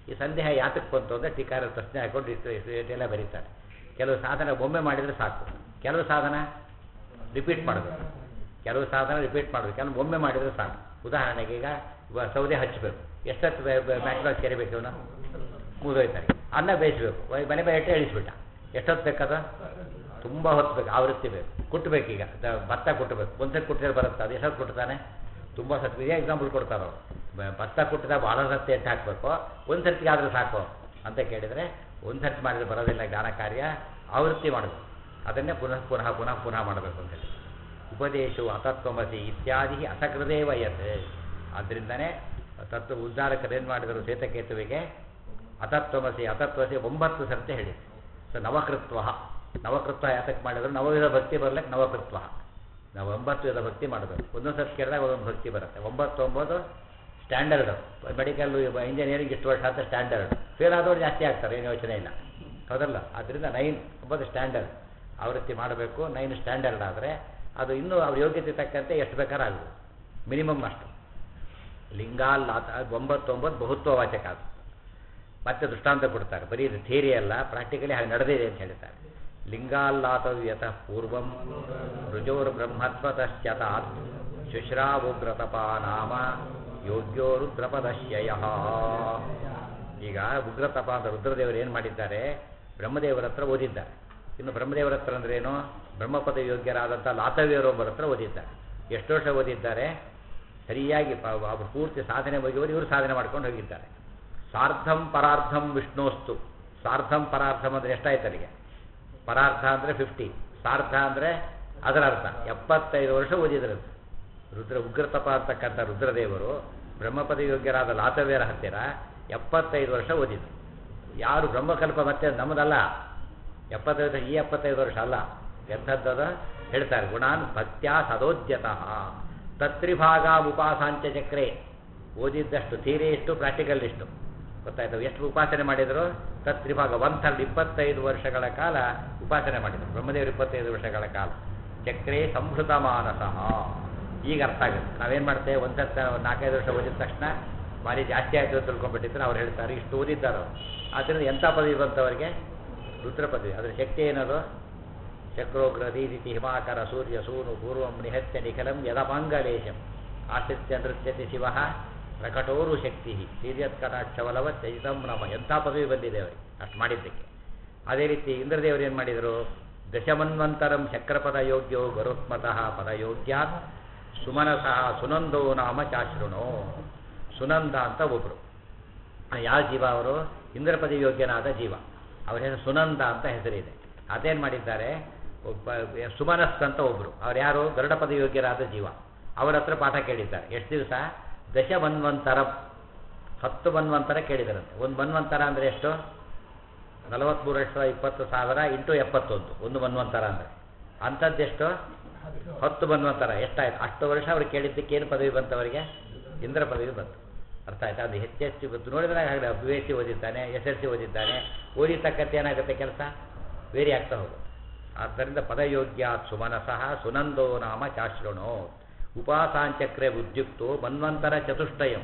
[SPEAKER 1] ಈ ಸಂದೇಹ ಯಾತಕ್ಕೆ ಬಂತು ಅಂದರೆ ಟೀಕಾರ ಪ್ರಶ್ನೆ ಹಾಕೊಂಡು ಇಷ್ಟು ಇಷ್ಟು ಎಲ್ಲ ಬರೀತಾರೆ ಕೆಲವು ಸಾಧನ ಒಮ್ಮೆ ಮಾಡಿದರೆ ಸಾಕು ಕೆಲವು ಸಾಧನ ರಿಪೀಟ್ ಮಾಡಬೇಕು ಕೆಲವು ಸಾಧನ ರಿಪೀಟ್ ಮಾಡಬೇಕು ಕೆಲವು ಒಮ್ಮೆ ಮಾಡಿದರೆ ಸಾಕು ಉದಾಹರಣೆಗೆ ಈಗ ಇವಾಗ ಸೌದೆ ಹಚ್ಚಬೇಕು ಎಷ್ಟೊತ್ತು ಮ್ಯಾಕ್ರೋಸ್ ಕೆರಿಬೇಕು ಇವನು ಮುಗಿದೋಯ್ತಾರೆ ಅನ್ನ ಬೇಯಿಸ್ಬೇಕು ಒಯ್ ಮನೆ ಬೈ ಎಟ್ಟೆ ಇಳಿಸ್ಬಿಟ್ಟ ಎಷ್ಟೊತ್ತು ಬೇಕದು ತುಂಬ ಹೊತ್ತು ಬೇಕು ಆವೃತ್ತಿ ಬೇಕು ಕುಟ್ಟಬೇಕು ಈಗ ದ- ಭತ್ತ ಕುಟ್ಟಬೇಕು ಒಂದ್ಸತಿ ಕುಟ್ಟಿದ್ರೆ ಬರುತ್ತೆ ಅದು ಎಷ್ಟೊತ್ತು ಕುಟ್ತಾನೆ ತುಂಬ ಸತ್ತು ಇದೇ ಎಕ್ಸಾಂಪಲ್ ಕೊಡ್ತಾರೆ ಅವರು ಬ- ಭತ್ತ ಕುಟ್ಟಿದಾಗ ಭಾಳ ಸತಿ ಎಟ್ಟು ಹಾಕಬೇಕು ಒಂದು ಸರ್ತಿಗೆ ಆದರೂ ಸಾಕು ಅಂತ ಕೇಳಿದರೆ ಒಂದು ಸರ್ತಿ ಮಾಡಿದ್ರೆ ಬರೋದಿಲ್ಲ ಜ್ಞಾನ ಕಾರ್ಯ ಆವೃತ್ತಿ ಮಾಡಬೇಕು ಅದನ್ನೇ ಪುನಃ ಪುನಃ ಪುನಃ ಪುನಃ ಮಾಡಬೇಕು ಅಂತ ಹೇಳಿ ಉಪದೇಶವು ಅತತ್ವಮಸಿ ಇತ್ಯಾದಿ ಅಸಕೃದೇ ವಯಸ್ಸು ಆದ್ದರಿಂದನೇ ತತ್ವ ಉದ್ಧಾರಕರು ಏನು ಮಾಡಿದರು ಶ್ವೇತಕೇತುವಿಗೆ ಅತತ್ವಮಸಿ ಅತತ್ವಸಿ ಒಂಬತ್ತು ಸರ್ತಿ ಹೇಳಿ ಸೊ ನವಕೃತ್ವ ನವಕೃತ್ವ ಯಾತಕ್ಕೆ ಮಾಡಿದ್ರು ನವವಿಧ ಭಕ್ತಿ ಬರ್ಲಿಕ್ಕೆ ನವಕೃತ್ವ ನಾವು ಒಂಬತ್ತು ವಿಧ ಭಕ್ತಿ ಮಾಡಬೇಕು ಒಂದೊಂದು ಸರ್ತಿ ಕೇಳಿದಾಗ ಒಂದೊಂದು ಭಕ್ತಿ ಬರುತ್ತೆ ಒಂಬತ್ತು ಒಂಬತ್ತು ಸ್ಟ್ಯಾಂಡರ್ಡ್ ಮೆಡಿಕಲ್ ಇಂಜಿನಿಯರಿಂಗ್ ಇಷ್ಟು ವರ್ಷ ಅಂತ ಸ್ಟ್ಯಾಂಡರ್ಡ್ ಫೇಲ್ ಆದವ್ರು ಜಾಸ್ತಿ ಆಗ್ತಾರೆ ಏನು ಯೋಚನೆ ಇಲ್ಲ ಹೌದಲ್ಲ ಆದ್ದರಿಂದ ನೈನ್ ಒಂಬತ್ತು ಸ್ಟ್ಯಾಂಡರ್ಡ್ ಆವೃತ್ತಿ ಮಾಡಬೇಕು ನೈನ್ ಸ್ಟ್ಯಾಂಡರ್ಡ್ ಆದರೆ ಅದು ಇನ್ನೂ ಅವ್ರ ಯೋಗ್ಯತೆ ತಕ್ಕಂತೆ ಎಷ್ಟು ಬೇಕಾದ್ರೆ ಆಗ್ಬೋದು ಮಿನಿಮಮ್ ಅಷ್ಟು ಲಿಂಗಾಲ್ಲಾತ ಒಂಬತ್ತೊಂಬತ್ತು ಬಹುತ್ವವಾಚಕ ಅದು ಮತ್ತೆ ದೃಷ್ಟಾಂತ ಕೊಡ್ತಾರೆ ಬರೀ ಇದು ಥಿಯರಿ ಅಲ್ಲ ಪ್ರಾಕ್ಟಿಕಲಿ ಹಾಗೆ ನಡೆದಿದೆ ಅಂತ ಹೇಳ್ತಾರೆ ಲಿಂಗಾಲ್ಲಾತವ್ಯತಃ ಪೂರ್ವಂ ರುಜೋರ್ ಬ್ರಹ್ಮತ್ವತಶ್ಚತಾತ್ ಶುಶ್ರಾವುಗ್ರತಪ ನಾಮ ಯೋಗ್ಯೋ ರುದ್ರಪದಶ್ಯಯ ಈಗ ಉಗ್ರತಪ ಅಂತ ರುದ್ರದೇವರು ಏನು ಮಾಡಿದ್ದಾರೆ ಬ್ರಹ್ಮದೇವರ ಹತ್ರ ಓದಿದ್ದಾರೆ ಇನ್ನು ಬ್ರಹ್ಮದೇವರ ಹತ್ರ ಅಂದ್ರೇನು ಬ್ರಹ್ಮಪದ ಯೋಗ್ಯರಾದಂಥ ಲಾತವ್ಯರು ಒಬ್ಬರ ಹತ್ರ ಓದಿದ್ದಾರೆ ಎಷ್ಟು ವರ್ಷ ಓದಿದ್ದಾರೆ ಸರಿಯಾಗಿ ಪ- ಅವರು ಪೂರ್ತಿ ಸಾಧನೆ ಮುಗಿಯುವರು ಇವರು ಸಾಧನೆ ಮಾಡ್ಕೊಂಡು ಹೋಗಿದ್ದಾರೆ ಸಾರ್ಧಂ ಪರಾರ್ಧಂ ವಿಷ್ಣೋಸ್ತು ಸಾರ್ಧಂ ಪರಾರ್ಧಂ ಅಂದರೆ ಎಷ್ಟಾಯ್ತು ಅಲ್ಲಿಗೆ ಪರಾರ್ಧ ಅಂದರೆ ಫಿಫ್ಟಿ ಸಾರ್ಧ ಅಂದರೆ ಅದರ ಅರ್ಥ ಎಪ್ಪತ್ತೈದು ವರ್ಷ ಓದಿದ್ರಂತೆ ರುದ್ರ ಉಗ್ರತಪ ಅಂತಕ್ಕಂಥ ರುದ್ರದೇವರು ಬ್ರಹ್ಮಪದ ಯೋಗ್ಯರಾದ ಲಾತವ್ಯರ ಹತ್ತಿರ ಎಪ್ಪತ್ತೈದು ವರ್ಷ ಓದಿದ್ರು ಯಾರು ಬ್ರಹ್ಮಕಲ್ಪ ಮತ್ತೆ ನಮ್ಮದಲ್ಲ ಎಪ್ಪತ್ತೈದು ಈ ಎಪ್ಪತ್ತೈದು ವರ್ಷ ಅಲ್ಲ ಎಂಥದ್ದದ ಹೇಳ್ತಾರೆ ಗುಣಾನ್ ಭಕ್ತ್ಯಾ ಸದೋದ್ಯತಃ ತತ್ರಿಭಾಗ ಉಪಾಸಾಂಚ ಚಕ್ರೆ ಓದಿದ್ದಷ್ಟು ಥಿಯರಿ ಇಷ್ಟು ಪ್ರಾಕ್ಟಿಕಲ್ ಇಷ್ಟು ಗೊತ್ತಾಯ್ತು ಎಷ್ಟು ಉಪಾಸನೆ ಮಾಡಿದರು ತತ್ರಿಭಾಗ ಒನ್ ಥರ್ಡ್ ಇಪ್ಪತ್ತೈದು ವರ್ಷಗಳ ಕಾಲ ಉಪಾಸನೆ ಮಾಡಿದರು ಬ್ರಹ್ಮದೇವರು ಇಪ್ಪತ್ತೈದು ವರ್ಷಗಳ ಕಾಲ ಚಕ್ರೆ ಸಂಹೃತ ಮಾನಸಃ ಈಗ ಅರ್ಥ ಆಗುತ್ತೆ ನಾವೇನು ಮಾಡ್ತೇವೆ ಒಂದು ಸತ್ತ ನಾಲ್ಕೈದು ವರ್ಷ ಓದಿದ ತಕ್ಷಣ ಭಾರಿ ಜಾಸ್ತಿ ಆಯಿತು ಅಂತ ತಿಳ್ಕೊಂಡ್ಬಿಟ್ಟಿದ್ರೆ ಅವ್ರು ಹೇಳ್ತಾರೆ ಇಷ್ಟು ಓದಿದ್ದಾರೆ ಅವರು ಆದ್ದರಿಂದ ಎಂಥ ಪದವಿ ಬಂತವರಿಗೆ ರುದ್ರ ಪದವಿ ಅದರ ಶಕ್ತಿ ಏನದು ಚಕ್ರೋಗ್ರ ದೀದಿತಿ ಹಿಮಾಕರ ಸೂರ್ಯ ಸೂನು ಪೂರ್ವಂ ನಿಹತ್ಯ ನಿಖಲಂ ಯದಪಾಂಗಲೇಶಂ ಆಶ್ರಿತ್ಯ ನೃತ್ಯತಿ ಶಿವ ಪ್ರಕಟೋರು ಶಕ್ತಿ ಸೀರ್ಯತ್ಕಟಾಕ್ಷವಲವ ಚೈತಂ ನಮ ಎಂಥ ಪದವಿ ಬಂದಿದೆ ಅವರಿಗೆ ಅಷ್ಟು ಮಾಡಿದ್ದಕ್ಕೆ ಅದೇ ರೀತಿ ಇಂದ್ರದೇವರು ಏನು ಮಾಡಿದರು ದಶಮನ್ವಂತರಂ ಚಕ್ರಪದ ಯೋಗ್ಯೋ ಗರುತ್ಮತಃ ಪದಯೋಗ್ಯಾತ್ ಸುಮನಸಃ ಸುನಂದೋ ನಾಮ ಚಾಶೃಣೋ ಸುನಂದ ಅಂತ ಒಬ್ಬರು ಯಾವ ಜೀವ ಅವರು ಇಂದ್ರಪದಿ ಯೋಗ್ಯನಾದ ಜೀವ ಅವರ ಹೆಸರು ಸುನಂದ ಅಂತ ಹೆಸರಿದೆ ಅದೇನು ಮಾಡಿದ್ದಾರೆ ಒಬ್ಬ ಸುಮನಸ್ ಅಂತ ಒಬ್ಬರು ಅವ್ರು ಯಾರು ಗರುಡಪದ ಯೋಗ್ಯರಾದ ಜೀವ ಅವರ ಹತ್ರ ಪಾಠ ಕೇಳಿದ್ದಾರೆ ಎಷ್ಟು ದಿವಸ ದಶ ಮನ್ವಂತರ ಹತ್ತು ಮನ್ವಂತರ ಕೇಳಿದಾರಂತೆ ಒಂದು ಮನ್ವಂತರ ಅಂದರೆ ಎಷ್ಟು ನಲವತ್ತ್ಮೂರು ಲಕ್ಷದ ಇಪ್ಪತ್ತು ಸಾವಿರ ಇಂಟು ಎಪ್ಪತ್ತೊಂದು ಒಂದು ಮನ್ವಂತರ ಅಂದರೆ ಅಂಥದ್ದೆಷ್ಟು ಹತ್ತು ಮನ್ವಂತರ ಎಷ್ಟಾಯ್ತು ಅಷ್ಟು ವರ್ಷ ಅವ್ರು ಕೇಳಿದ್ದಕ್ಕೆ ಏನು ಪದವಿ ಬಂತು ಅವರಿಗೆ ಇಂದ್ರ ಪದವಿ ಬಂತು ಅರ್ಥ ಆಯ್ತಾ ಅದು ಹೆಚ್ಚೆಚ್ಚು ಬಂತು ನೋಡಿದ್ರೆ ಹಾಗೆ ಬಿ ಎಸ್ ಸಿ ಓದಿದ್ದಾನೆ ಎಸ್ ಎಲ್ ಸಿ ಓದಿದ್ದಾನೆ ಓದಿ ತಕ್ಕಂತೆ ಏನಾಗುತ್ತೆ ಕೆಲಸ ವೇರಿ ಆಗ್ತಾ ಹೋಗುತ್ತೆ ಆದ್ದರಿಂದ ಪದಯೋಗ್ಯ ಸುಮನಸಃ ಸುನಂದೋ ನಾಮ ಚಾಶ್ರಣೋ ಉಪಾಸಾಂಚಕ್ರೆ ಉದ್ಯುಕ್ತೋ ಮನ್ವಂತರ ಚತುಷ್ಟಯಂ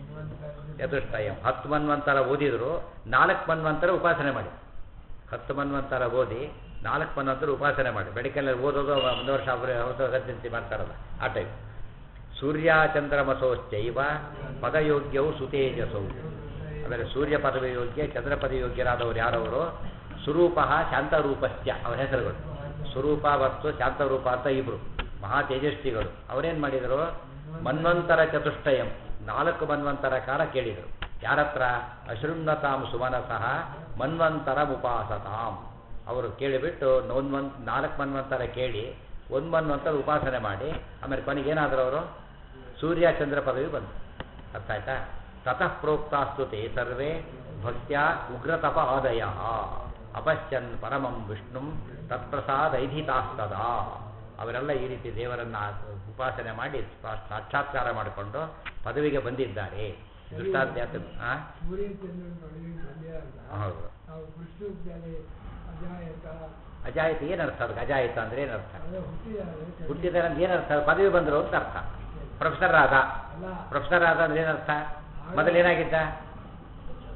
[SPEAKER 1] ಚತುಷ್ಟಯಂ ಹತ್ತು ಮನ್ವಂತರ ಓದಿದ್ರು ನಾಲ್ಕು ಮನ್ವಂತರ ಉಪಾಸನೆ ಮಾಡಿ ಹತ್ತು ಮನ್ವಂತರ ಓದಿ ನಾಲ್ಕು ಮನ್ವಂತರ ಉಪಾಸನೆ ಮಾಡಿ ಮೆಡಿಕಲಲ್ಲಿ ಓದೋದು ಒಂದು ವರ್ಷ ರೆಸಿಡೆನ್ಸಿ ಮಾಡ್ತಾರಲ್ಲ ಆ ಟೈಪ್ ಸೂರ್ಯ ಚಂದ್ರಮಸೋಶ್ಚೈವ ಪದಯೋಗ್ಯವು ಸುತೇಜಸೌ ಆಮೇಲೆ ಸೂರ್ಯ ಪದವಿ ಯೋಗ್ಯ ಚಂದ್ರ ಪದವಿ ಯೋಗ್ಯರಾದವರು ಯಾರವರು ಸ್ವರೂಪ ಶಾಂತರೂಪಶ್ಚ ಅವರ ಹೆಸರುಗಳು ಸ್ವರೂಪ ಮತ್ತು ಶಾಂತರೂಪ ಅಂತ ಇಬ್ರು ಮಹಾ ತೇಜಸ್ವಿಗಳು ಅವರೇನು ಮಾಡಿದರು ಮನ್ವಂತರ ಚತುಷ್ಟಯಂ ನಾಲ್ಕು ಮನ್ವಂತರ ಕಾಲ ಕೇಳಿದರು ಯಾರತ್ರ ಅಶೃಣ್ವತಾಂ ಸುಮನಸಃ ಮನ್ವಂತರ ಉಪಾಸತಾಂ ಅವರು ಕೇಳಿಬಿಟ್ಟು ಒಂದು ಮನ್ ನಾಲ್ಕು ಮನ್ವಂತರ ಕೇಳಿ ಒಂದು ಮನ್ವಂತರ ಉಪಾಸನೆ ಮಾಡಿ ಆಮೇಲೆ ಕೊನೆಗೇನಾದರೂ ಅವರು ಸೂರ್ಯ ಚಂದ್ರ ಪದವಿ ಬಂತು ಅರ್ಥ ಆಯ್ತಾ ತತಃ ಪ್ರೋಕ್ತಾಸ್ತು ತೇ ಸರ್ವೇ ಭಕ್ತ್ಯಾ ಉಗ್ರತಪ ಆದಯ ಅಪಶ್ಯನ್ ಪರಮಂ ವಿಷ್ಣುಂ ತತ್ಪ್ರಸಾದೈಧಿತಾಸ್ತದ ಅವರೆಲ್ಲ ಈ ರೀತಿ ದೇವರನ್ನ ಉಪಾಸನೆ ಮಾಡಿ ಸಾ- ಸಾಕ್ಷಾತ್ಕಾರ ಮಾಡಿಕೊಂಡು ಪದವಿಗೆ ಬಂದಿದ್ದಾರೆ ದೃಷ್ಟಾಂತ ಆ?
[SPEAKER 2] ಸೂರ್ಯ ಚಂದ್ರನ ನಡುವಿನ ಸಂಧ್ಯಾ ಅಲ್ಲ
[SPEAKER 1] ಹೌದು
[SPEAKER 2] ನಾವು ಕೃಷ್ಣೋದ್ಯಾನೆ ಅಜಾಯತ
[SPEAKER 1] ಅಜಾಯಿತ ಏನರ್ಥ ಅದಕ್ಕೆ ಅಜಾಯಿತ ಅಂದ್ರೆ ಏನರ್ಥ
[SPEAKER 2] ಅದೇ ಹುಟ್ಟಿದ್ದಾರೆ
[SPEAKER 1] ಹುಟ್ಟಿದ್ದಾರೆ ಅಂದ್ರೆ ಏನರ್ಥ ಪದವಿ ಬಂದರು ಅಂತ ಅರ್ಥ ಪ್ರೊಫೆಸರ್ ಆದ
[SPEAKER 2] ಅಲ್ಲ
[SPEAKER 1] ಪ್ರೊಫೆಸರ್ ಆದ ಅಂದ್ರೆ ಏನರ್ಥ ಮೊದಲೇನಾಗಿದ್ದ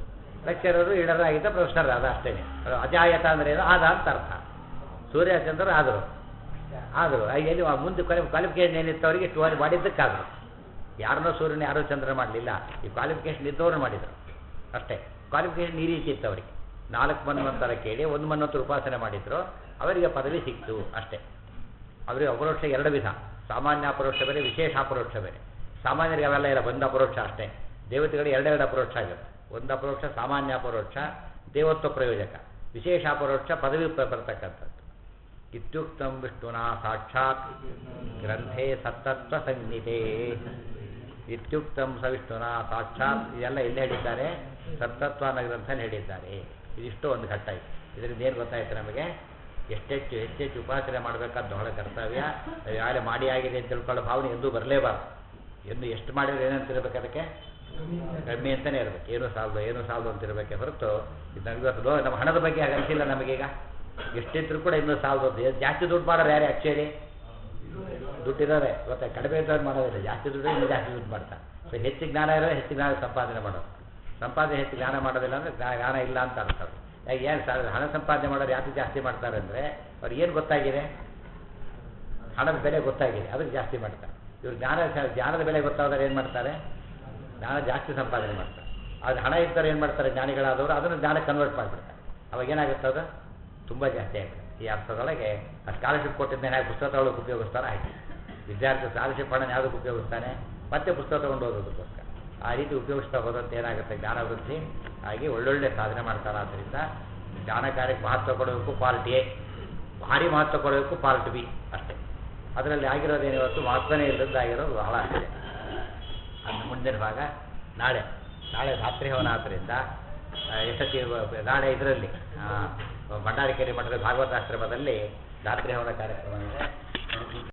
[SPEAKER 1] ಲೆಕ್ಚರರು ಈಡರ್ ಆಗಿದ್ದ ಪ್ರೊಫೆಸರ್ ಅದ ಅಷ್ಟೇ ಅಜಾಯತ ಅಂದ್ರೆ ಏನು ಆದ ಅಂತ ಅರ್ಥ ಸೂರ್ಯಚಂದ್ರ ಆದರು ಆದರು ಎಲ್ಲಿ ಆ ಮುಂದೆ ಕ್ವಾಲಿಫಿಕೇಶನ್ ಏನಿತ್ತು ಅವರಿಗೆ ಇಷ್ಟು ವಾರಿ ಮಾಡಿದ್ದಕ್ಕಾದರು ಯಾರನ್ನೋ ಸೂರ್ಯನ ಯಾರೋ ಚಂದ್ರ ಮಾಡಲಿಲ್ಲ ಈ ಕ್ವಾಲಿಫಿಕೇಶನ್ ಇದ್ದವ್ರು ಮಾಡಿದರು ಅಷ್ಟೇ ಕ್ವಾಲಿಫಿಕೇಶನ್ ಈ ರೀತಿ ಇತ್ತು ಅವರಿಗೆ ನಾಲ್ಕು ಮನ್ವಂತರ ಕೇಳಿ ಒಂದು ಮನ್ವಂತರ ಉಪಾಸನೆ ಮಾಡಿದ್ರು ಅವರಿಗೆ ಪದವಿ ಸಿಕ್ತು ಅಷ್ಟೇ ಅವರಿಗೆ ಅಪರೋಕ್ಷ ಎರಡು ವಿಧ ಸಾಮಾನ್ಯ ಅಪರೋಕ್ಷ ಬೇರೆ ವಿಶೇಷ ಅಪರೋಕ್ಷ ಬೇರೆ ಸಾಮಾನ್ಯರಿಗೆ ಅವೆಲ್ಲ ಇಲ್ಲ ಒಂದು ಅಪರೋಕ್ಷ ಅಷ್ಟೇ ದೇವತೆಗಳಿಗೆ ಎರಡೆರಡು ಅಪರೋಕ್ಷ ಆಗುತ್ತೆ ಒಂದು ಅಪರೋಕ್ಷ ಸಾಮಾನ್ಯ ಅಪರೋಕ್ಷ ದೇವತ್ವ ಪ್ರಯೋಜಕ ವಿಶೇಷ ಅಪರೋಕ್ಷ ಪದವಿ ಬ- ಬರ್ತಕ್ಕಂಥದ್ದು ಇತ್ಯುಕ್ತಂ ವಿಷ್ಣುನಾ ಸಾಕ್ಷಾತ್ ಗ್ರಂಥೆ ಸತ್ತತ್ವ ಸಂಹಿತೆ ಇತ್ಯುಕ್ತಂ ಸವಿಷ್ಣುನಾ ಸಾಕ್ಷಾತ್ ಇದೆಲ್ಲ ಎಲ್ಲಿ ಹೇಳಿದ್ದಾರೆ ಸತ್ತತ್ವ ಅನ್ನೋ ಗ್ರಂಥಲ್ಲಿ ಹೇಳಿದ್ದಾರೆ ಇದಿಷ್ಟು ಒಂದು ಘಟ್ಟ ಇದೆ ಇದರಿಂದ ಏನು ಗೊತ್ತಾಯ್ತು ನಮಗೆ ಎಷ್ಟೆಚ್ಚು ಹೆಚ್ಚೆಚ್ಚು ಉಪಾಸನೆ ಮಾಡಬೇಕಾದ ಬಹಳ ಕರ್ತವ್ಯ ನಾವು ಯಾರೇ ಮಾಡಿ ಆಗಿದೆ ಅಂತ ತಿಳ್ಕೊಳ್ಳೋ ಭಾವನೆ ಎಂದೂ ಬರಲೇಬಾರ್ದು ಎಂದು ಎಷ್ಟು ಮಾಡಿದ್ರೆ ಏನಂತ ಇರಬೇಕು ಅದಕ್ಕೆ ಕಮ್ಮಿ ಅಂತಲೇ ಇರಬೇಕು ಏನು ಸಾಲದು ಏನು ಸಾಲದು ಅಂತ ಇರಬೇಕೆ ಹೊರತು ಇದು ನಮ್ಗೆ ಇವತ್ತು ಲೋ- ನಮ್ಮ ಹಣದ ಬಗ್ಗೆ ಹಾಗೆ ಅನಿಸಿಲ್ಲ ನಮಗೀಗ ಎಷ್ಟಿದ್ರು ಕೂಡ ಇನ್ನೂ ಸಾಲದು ಅಂತ. ಜಾಸ್ತಿ ದುಡ್ಡು ಮಾಡೋರು ಯಾರು ಆ್ಯಕ್ಚುಲಿ ದುಡ್ಡಿರೋರೆ ಗೊತ್ತಾ ಕಡಿಮೆ ಇದ್ದವ್ರು ಮಾಡೋದಿಲ್ಲ ಜಾಸ್ತಿ ದುಡ್ಡು ಇನ್ನೂ ಜಾಸ್ತಿ ದುಡ್ಡು ಮಾಡ್ತಾರೆ ಸೊ ಹೆಚ್ಚು ಜ್ಞಾನ ಇರೋರು ಹೆಚ್ಚು ಜ್ಞಾನ ಸಂಪಾದನೆ ಮಾಡೋದು ಸಂಪಾದನೆ ಹೆಚ್ಚು ಜ್ಞಾನ ಮಾಡೋದಿಲ್ಲ ಅಂದರೆ ಜ್ಞಾನ ಇಲ್ಲ ಅಂತ ಅನ್ಸೋದು ಯಾಕೆ ಏನು ಸರ್ ಹಣ ಸಂಪಾದನೆ ಮಾಡೋರು ಯಾಕೆ ಜಾಸ್ತಿ ಮಾಡ್ತಾರೆ ಅಂದರೆ ಅವ್ರಿಗೆ ಏನು ಗೊತ್ತಾಗಿದೆ ಹಣದ ಬೆಲೆ ಗೊತ್ತಾಗಿದೆ ಅದಕ್ಕೆ ಜಾಸ್ತಿ ಮಾಡ್ತಾರೆ ಇವ್ರು ಜ್ಞಾನ ಜ್ಞಾನದ ಬೆಲೆ ಗೊತ್ತಾದ್ರೆ ಏನು ಮಾಡ್ತಾರೆ ಜ್ಞಾನ ಜಾಸ್ತಿ ಸಂಪಾದನೆ ಮಾಡ್ತಾರೆ ಅದು ಹಣ ಇದ್ದರೆ ಏನು ಮಾಡ್ತಾರೆ ಜ್ಞಾನಿಗಳಾದವರು ಅದನ್ನು ಜ್ಞಾನ ಕನ್ವರ್ಟ್ ಮಾಡಿಬಿಡ್ತಾರೆ ಅವಾಗ ಏನಾಗುತ್ತೆ ಅದು ತುಂಬ ಜಾಸ್ತಿ ಆಗುತ್ತೆ ಈ ಅರ್ಥದೊಳಗೆ ಆ ಸ್ಕಾಲರ್ಶಿಪ್ ಕೊಟ್ಟಿದ್ದೇನೆ ಪುಸ್ತಕ ತಗೊಳ್ಳೋಕೆ ಉಪಯೋಗಿಸ್ತಾರೆ ಆಯ್ತು ವಿದ್ಯಾರ್ಥಿ ಸ್ಕಾಲರ್ಶಿಪ್ ಹಣ ಯಾವುದಕ್ಕೆ ಉಪಯೋಗಿಸ್ತಾನೆ ಮತ್ತೆ ಪುಸ್ತಕ ತೊಗೊಂಡು ಓದೋದಕ್ಕೋಸ್ಕರ ಆ ರೀತಿ ಉಪಯೋಗಿಸ್ತಾ ಹೋದಂತೆ ಏನಾಗುತ್ತೆ ಜ್ಞಾನ ವೃದ್ಧಿ ಹಾಗೆ ಒಳ್ಳೊಳ್ಳೆ ಸಾಧನೆ ಮಾಡ್ತಾರೆ ಆದ್ದರಿಂದ ಜ್ಞಾನ ಕಾರ್ಯಕ್ಕೆ ಮಹತ್ವ ಕೊಡಬೇಕು ಪಾರ್ಟ್ ಎ ಭಾರಿ ಮಹತ್ವ ಕೊಡಬೇಕು ಪಾರ್ಟ್ ಬಿ ಅಷ್ಟೇ ಅದರಲ್ಲಿ ಆಗಿರೋದೇನು ಇವತ್ತು ಮಹತ್ವನೇ ಇಲ್ಲದಾಗಿರೋದು ಬಹಳ ಆಗಿದೆ ಅದು ಮುಂದಿನ ಭಾಗ ನಾಳೆ ನಾಳೆ ರಾತ್ರಿ ಹವನ ಆದ್ದರಿಂದ ಆ, ಎಷ್ಟೊತ್ತಿ ನಾಳೆ ಇದರಲ್ಲಿ ಭಂಡಾರಿಕೆರೆ ಮಠದ ಭಾಗವತಾಶ್ರಮದಲ್ಲಿ ರಾತ್ರಿ ಹವನ ಕಾರ್ಯಕ್ರಮ ಇದೆ